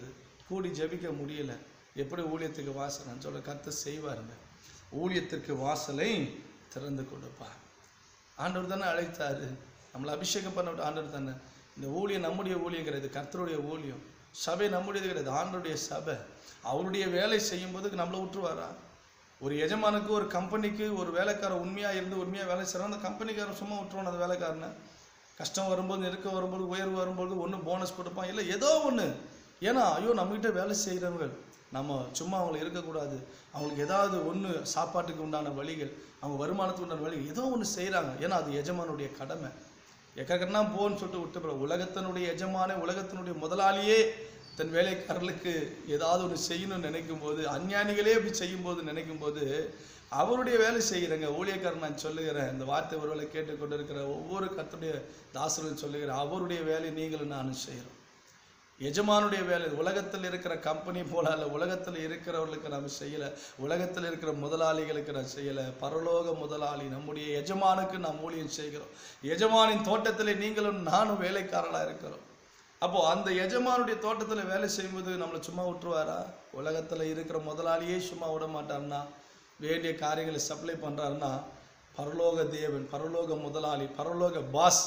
Speaker 1: கூடி ஜெபிக்க முடியல எப்படி ஊழியத்துக்கு வாசல் நான் சொல்ல கர்த்தர் செய்வாருங்க ஊழியத்திற்கு வாசலை திறந்து கொடுப்பார் ஆண்டவர் தானே அழைத்தாரு நம்மளை அபிஷேகம் பண்ண விட்ட ஆண்டவர் தானே இந்த ஊழியம் நம்முடைய ஊழியம் கிடையாது கர்த்தருடைய ஊழியம் சபை நம்முடையது கிடையாது ஆண்டருடைய சபை அவருடைய வேலை செய்யும்போது நம்மளை விட்டுருவாரா ஒரு எஜமானுக்கு ஒரு கம்பெனிக்கு ஒரு வேலைக்காரன் உண்மையாக இருந்து உண்மையாக வேலை செய்கிறான் அந்த கம்பெனிக்காரன் சும்மா விட்டுருவான் அந்த வேலைக்காரனை கஷ்டம் வரும்போது நெருக்க வரும்போது உயர்வு வரும்போது ஒன்று போனஸ் கொடுப்பான் இல்லை ஏதோ ஒன்று ஏன்னா ஐயோ நம்மகிட்ட வேலை செய்கிறவங்க நம்ம சும்மா அவங்கள இருக்கக்கூடாது அவங்களுக்கு ஏதாவது ஒன்று சாப்பாட்டுக்கு உண்டான வழிகள் அவங்க வருமானத்துக்கு உண்டான வழி ஏதோ ஒன்று செய்கிறாங்க ஏன்னா அது எஜமானுடைய கடமை எக்கன்னா போன்னு சொல்லிட்டு விட்டு போற உலகத்தினுடைய எஜமான உலகத்தினுடைய முதலாளியே தன் வேலைக்காரர்களுக்கு ஏதாவது ஒன்று செய்யணும்னு நினைக்கும் போது அஞ்ஞானிகளே அப்படி செய்யும்போது நினைக்கும் போது அவருடைய வேலை செய்கிறேங்க ஊழியக்காரன் நான் சொல்லுகிறேன் இந்த வார்த்தை ஒருவேளை கேட்டுக்கொண்டு இருக்கிற ஒவ்வொரு கத்துடைய தாசரும் சொல்லுகிறேன் அவருடைய வேலை நீங்களும் நானும் செய்கிறோம் எஜமானுடைய வேலை உலகத்தில் இருக்கிற கம்பெனி போல அல்ல உலகத்தில் இருக்கிறவர்களுக்கு நாம் செய்யலை உலகத்தில் இருக்கிற முதலாளிகளுக்கு நான் செய்யலை பரலோக முதலாளி நம்முடைய எஜமானுக்கு நாம் ஊழியம் செய்கிறோம் எஜமானின் தோட்டத்தில் நீங்களும் நானும் வேலைக்காரர்களாக இருக்கிறோம் அப்போ அந்த எஜமானுடைய தோட்டத்தில் வேலை செய்யும்போது நம்மளை சும்மா விட்டுருவாரா உலகத்தில் இருக்கிற முதலாளியே சும்மா விட மாட்டார்னா வேண்டிய காரியங்களை சப்ளை பண்ணுறாருன்னா பரலோக தேவன் பரலோக முதலாளி பரலோக பாஸ்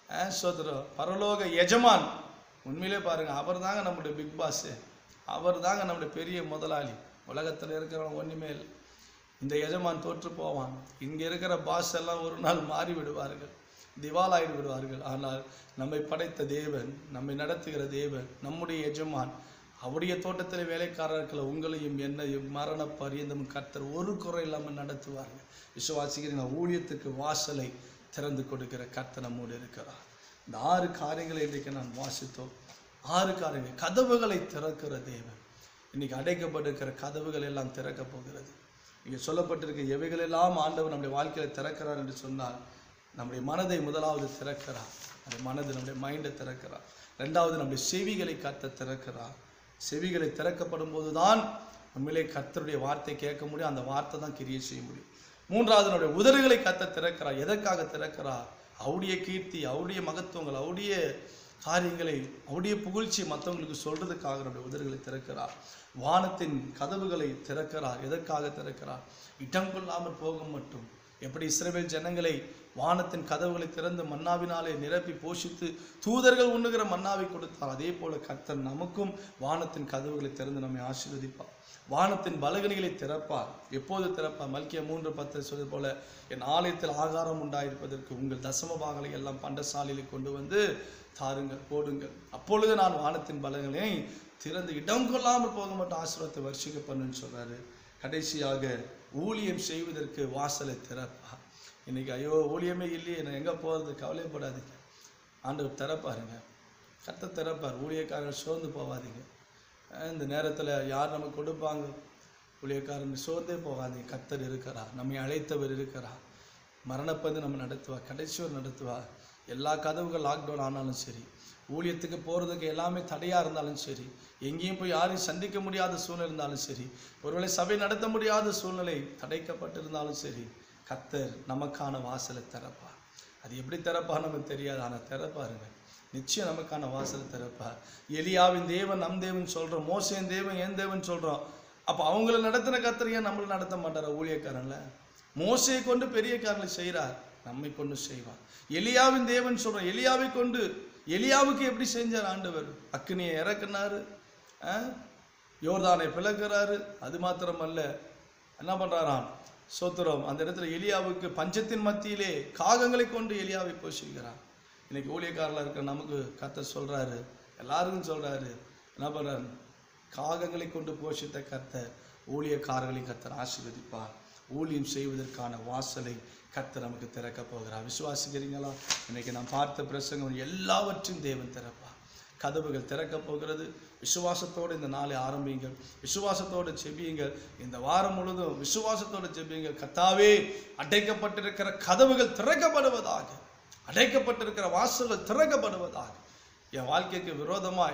Speaker 1: சோதரம் பரலோக எஜமான் உண்மையிலே பாருங்க அவர் தாங்க நம்முடைய பிக் பாஸ் அவர் தாங்க நம்முடைய பெரிய முதலாளி உலகத்தில் இருக்கிறவங்க ஒன்றுமே இல்லை இந்த எஜமான் தோற்று போவான் இங்கே இருக்கிற பாஸ் எல்லாம் ஒரு நாள் மாறி விடுவார்கள் திவாலாயிடு விடுவார்கள் ஆனால் நம்மை படைத்த தேவன் நம்மை நடத்துகிற தேவன் நம்முடைய எஜமான் அவருடைய தோட்டத்தில் வேலைக்காரர்களை உங்களையும் என்னையும் மரண பரியந்தம் கர்த்தர் ஒரு குறை இல்லாமல் நடத்துவார்கள் விசுவாசிக்கிறீங்க ஊழியத்துக்கு வாசலை திறந்து கொடுக்கிற கர்த்தர் நம்மோடு இருக்கிறார் இந்த ஆறு காரியங்களை இன்றைக்கு நான் வாசித்தோம் ஆறு காரியங்கள் கதவுகளை திறக்கிற தேவன் இன்னைக்கு அடைக்கப்பட்டிருக்கிற கதவுகள் எல்லாம் திறக்க போகிறது இங்கே சொல்லப்பட்டிருக்க எவைகளெல்லாம் ஆண்டவர் நம்முடைய வாழ்க்கையில் திறக்கிறார் என்று சொன்னால் நம்முடைய மனதை முதலாவது திறக்கிறார் அந்த மனது நம்முடைய மைண்டை திறக்கிறார் ரெண்டாவது நம்முடைய செவிகளை கத்த திறக்கிறார் செவிகளை திறக்கப்படும் போது தான் உண்மையிலே கர்த்தருடைய வார்த்தை கேட்க முடியும் அந்த வார்த்தை தான் கிரியை செய்ய முடியும் மூன்றாவது நம்முடைய உதடுகளை கத்த திறக்கிறார் எதற்காக திறக்கிறார் அவருடைய கீர்த்தி அவருடைய மகத்துவங்கள் அவருடைய காரியங்களை அவருடைய புகழ்ச்சி மற்றவங்களுக்கு சொல்றதுக்காக நம்முடைய உதடுகளை திறக்கிறார் வானத்தின் கதவுகளை திறக்கிறார் எதற்காக திறக்கிறார் இடம் கொள்ளாமல் போக மட்டும் எப்படி இஸ்ரவேல் ஜனங்களை வானத்தின் கதவுகளை திறந்து மன்னாவினாலே நிரப்பி போஷித்து தூதர்கள் உண்ணுகிற மன்னாவை கொடுத்தார் அதே போல கர்த்தர் நமக்கும் வானத்தின் கதவுகளை திறந்து நம்மை ஆசீர்வதிப்பார் வானத்தின் பலகணிகளை திறப்பார் எப்போது திறப்பார் மல்கிய மூன்று பத்து சொல்வது போல என் ஆலயத்தில் ஆகாரம் உண்டாயிருப்பதற்கு உங்கள் தசம பாகங்களை எல்லாம் பண்டசாலையில் கொண்டு வந்து தாருங்கள் போடுங்கள் அப்பொழுது நான் வானத்தின் பலகங்களை திறந்து இடம் கொள்ளாமல் போக மட்டும் ஆசீர்வாதத்தை வர்ஷிக்க பண்ணுன்னு சொல்றாரு கடைசியாக ஊழியம் செய்வதற்கு வாசலை திறப்பா இன்னைக்கு ஐயோ ஊழியமே இல்லையே நான் எங்கே போகிறது கவலைப்படாதீங்க ஆண்டவர் திறப்பாருங்க கத்த திறப்பார் ஊழியக்காரர்கள் சோர்ந்து போகாதீங்க அஹ் இந்த நேரத்தில் யார் நமக்கு கொடுப்பாங்க ஊழியக்காரன் சோர்ந்தே போகாதீங்க கத்தர் இருக்கிறார் நம்மை அழைத்தவர் இருக்கிறார் மரணப்பந்து நம்ம நடத்துவார் கடைசியோர் நடத்துவார் எல்லா கதவுகள் லாக்டவுன் ஆனாலும் சரி ஊழியத்துக்கு போகிறதுக்கு எல்லாமே தடையாக இருந்தாலும் சரி எங்கேயும் போய் யாரையும் சந்திக்க முடியாத சூழ்நிலை இருந்தாலும் சரி ஒருவேளை சபை நடத்த முடியாத சூழ்நிலை தடைக்கப்பட்டிருந்தாலும் சரி கத்தர் நமக்கான வாசலை திறப்பார் அது எப்படி திறப்பார் நமக்கு தெரியாது ஆனால் திறப்பாருங்க நிச்சயம் நமக்கான வாசலை திறப்பார் எலியாவின் தேவன் நம் தேவன் சொல்கிறோம் மோசேன் தேவன் என் தேவன் சொல்கிறோம் அப்போ அவங்கள நடத்தின கத்தர் ஏன் நம்மளை நடத்த மாட்டாரா ஊழியக்காரன்ல மோசையை கொண்டு பெரிய காரியங்களை செய்கிறார் நம்மை கொண்டு செய்வார் எலியாவின் தேவன் சொல்கிறோம் எலியாவை கொண்டு எலியாவுக்கு எப்படி செஞ்சார் ஆண்டவர் அக்னியை இறக்குனாரு ஆ? யோர்தானை பிளக்கிறாரு அது மாத்திரமல்ல என்ன பண்றாராம் சோத்திரம் அந்த இடத்துல எலியாவுக்கு பஞ்சத்தின் மத்தியிலே காகங்களை கொண்டு எலியாவை போஷிக்கிறார் இன்னைக்கு ஊழியக்காரர்களாக இருக்கிற நமக்கு கர்த்தர் சொல்றாரு எல்லாருக்கும் சொல்றாரு என்ன பண்றாரு காகங்களை கொண்டு போஷித்த கர்த்தர் ஊழியக்காரர்களை கர்த்தர் ஆசீர்வதிப்பார் ஊழியம் செய்வதற்கான வாசலை கர்த்தர் நமக்கு திறக்க போகிறார் விசுவாசிக்கிறீங்களா இன்னைக்கு நான் பார்த்த பிரசங்கம் எல்லாவற்றையும் தேவன் திறப்பார் கதவுகள் திறக்கப் போகிறது விசுவாசத்தோடு இந்த நாளை ஆரம்பியுங்கள் விசுவாசத்தோடு செபியுங்கள் இந்த வாரம் முழுதும் விசுவாசத்தோடு செபியுங்கள் கத்தாவே அடைக்கப்பட்டிருக்கிற கதவுகள் திறக்கப்படுவதாக அடைக்கப்பட்டிருக்கிற வாசல்கள் திறக்கப்படுவதாக என் வாழ்க்கைக்கு விரோதமாய்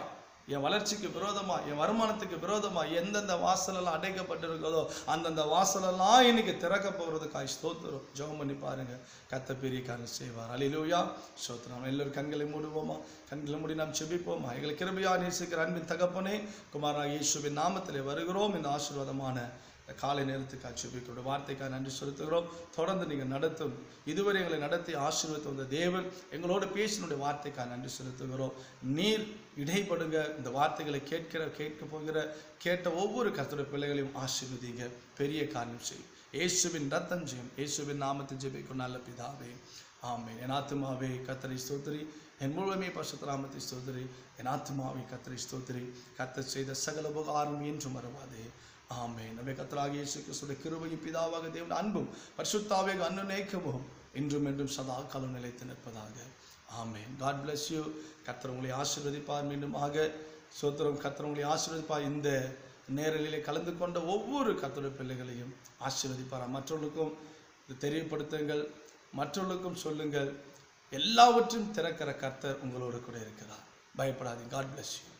Speaker 1: என் வளர்ச்சிக்கு விரோதமா என் வருமானத்துக்கு விரோதமா எந்தெந்த வாசலெல்லாம் அடைக்கப்பட்டிருக்கிறதோ அந்தந்த வாசலெல்லாம் இன்னைக்கு திறக்க போகிறதுக்காய் ஸ்தோத்திரம் ஜெபம் பண்ணி பாருங்க கத்த பெரிய காரியம் செய்வார் அலிலூயா ஸ்தோத்திரம் எல்லோரும் கண்களை மூடுவோமா கண்களை மூடி நாம் செபிப்போமா எங்களை கிருபையா நேசிக்கிற அன்பின் தகப்பனே குமாரா இயேசுவின் நாமத்திலே வருகிறோம் இந்த ஆசீர்வாதமான இந்த காலை நேரத்துக்கு அச்சுபிக்கோட வார்த்தைக்காக நன்றி செலுத்துகிறோம் தொடர்ந்து நீங்கள் நடத்தும் இதுவரை எங்களை நடத்தி ஆசீர்வதித்த வந்த தேவன் எங்களோடு பேசினுடைய வார்த்தைக்காக நன்றி செலுத்துகிறோம் நீர் இடைப்படுங்க இந்த வார்த்தைகளை கேட்கிற கேட்க போகிற கேட்ட ஒவ்வொரு கர்த்தருடைய பிள்ளைகளையும் ஆசீர்வதிங்க பெரிய காரியம் செய்யும் இயேசுவின் ரத்தம் செய்யும் இயேசுவின் நாமத்தை ஜெபிக்கும் நல்ல பிதாவே ஆமென் என் ஆத்துமாவே கத்தரை ஸ்தோத்திரி என் முழுமே பசுத்தராமத்தை ஸ்தோத்திரி என் ஆத்துமாவை கத்தரை ஸ்தோத்திரி கத்தர் செய்த சகல உபகாரம் என்றும் மறவாதே ஆமென் நம்ம கத்தராக இயேசு கிறிஸ்துடைய கிருபையும் பிதாவாக தேவன் அன்பும் பரிசுத்தாவே அன்னுநேக்கமும் இன்றும் என்றும் சதா காலம் நிலைத்து நிற்பதாக ஆமென் காட் bless யூ கர்த்தர் உங்களை ஆசீர்வதிப்பார் மீண்டுமாக சோத்திரம் கர்த்தர் உங்களை ஆசீர்வதிப்பார் இந்த நேரலிலே கலந்து கொண்ட ஒவ்வொரு கர்த்தருடைய பிள்ளைகளையும் ஆசீர்வதிப்பார் மற்றவர்களுக்கும் இது தெரியப்படுத்துங்கள் மற்றவர்களுக்கும் சொல்லுங்கள் எல்லாவற்றையும் திறக்கிற கர்த்தர் உங்களோடு கூட இருக்கிறார் பயப்படாதீங்க காட் bless யூ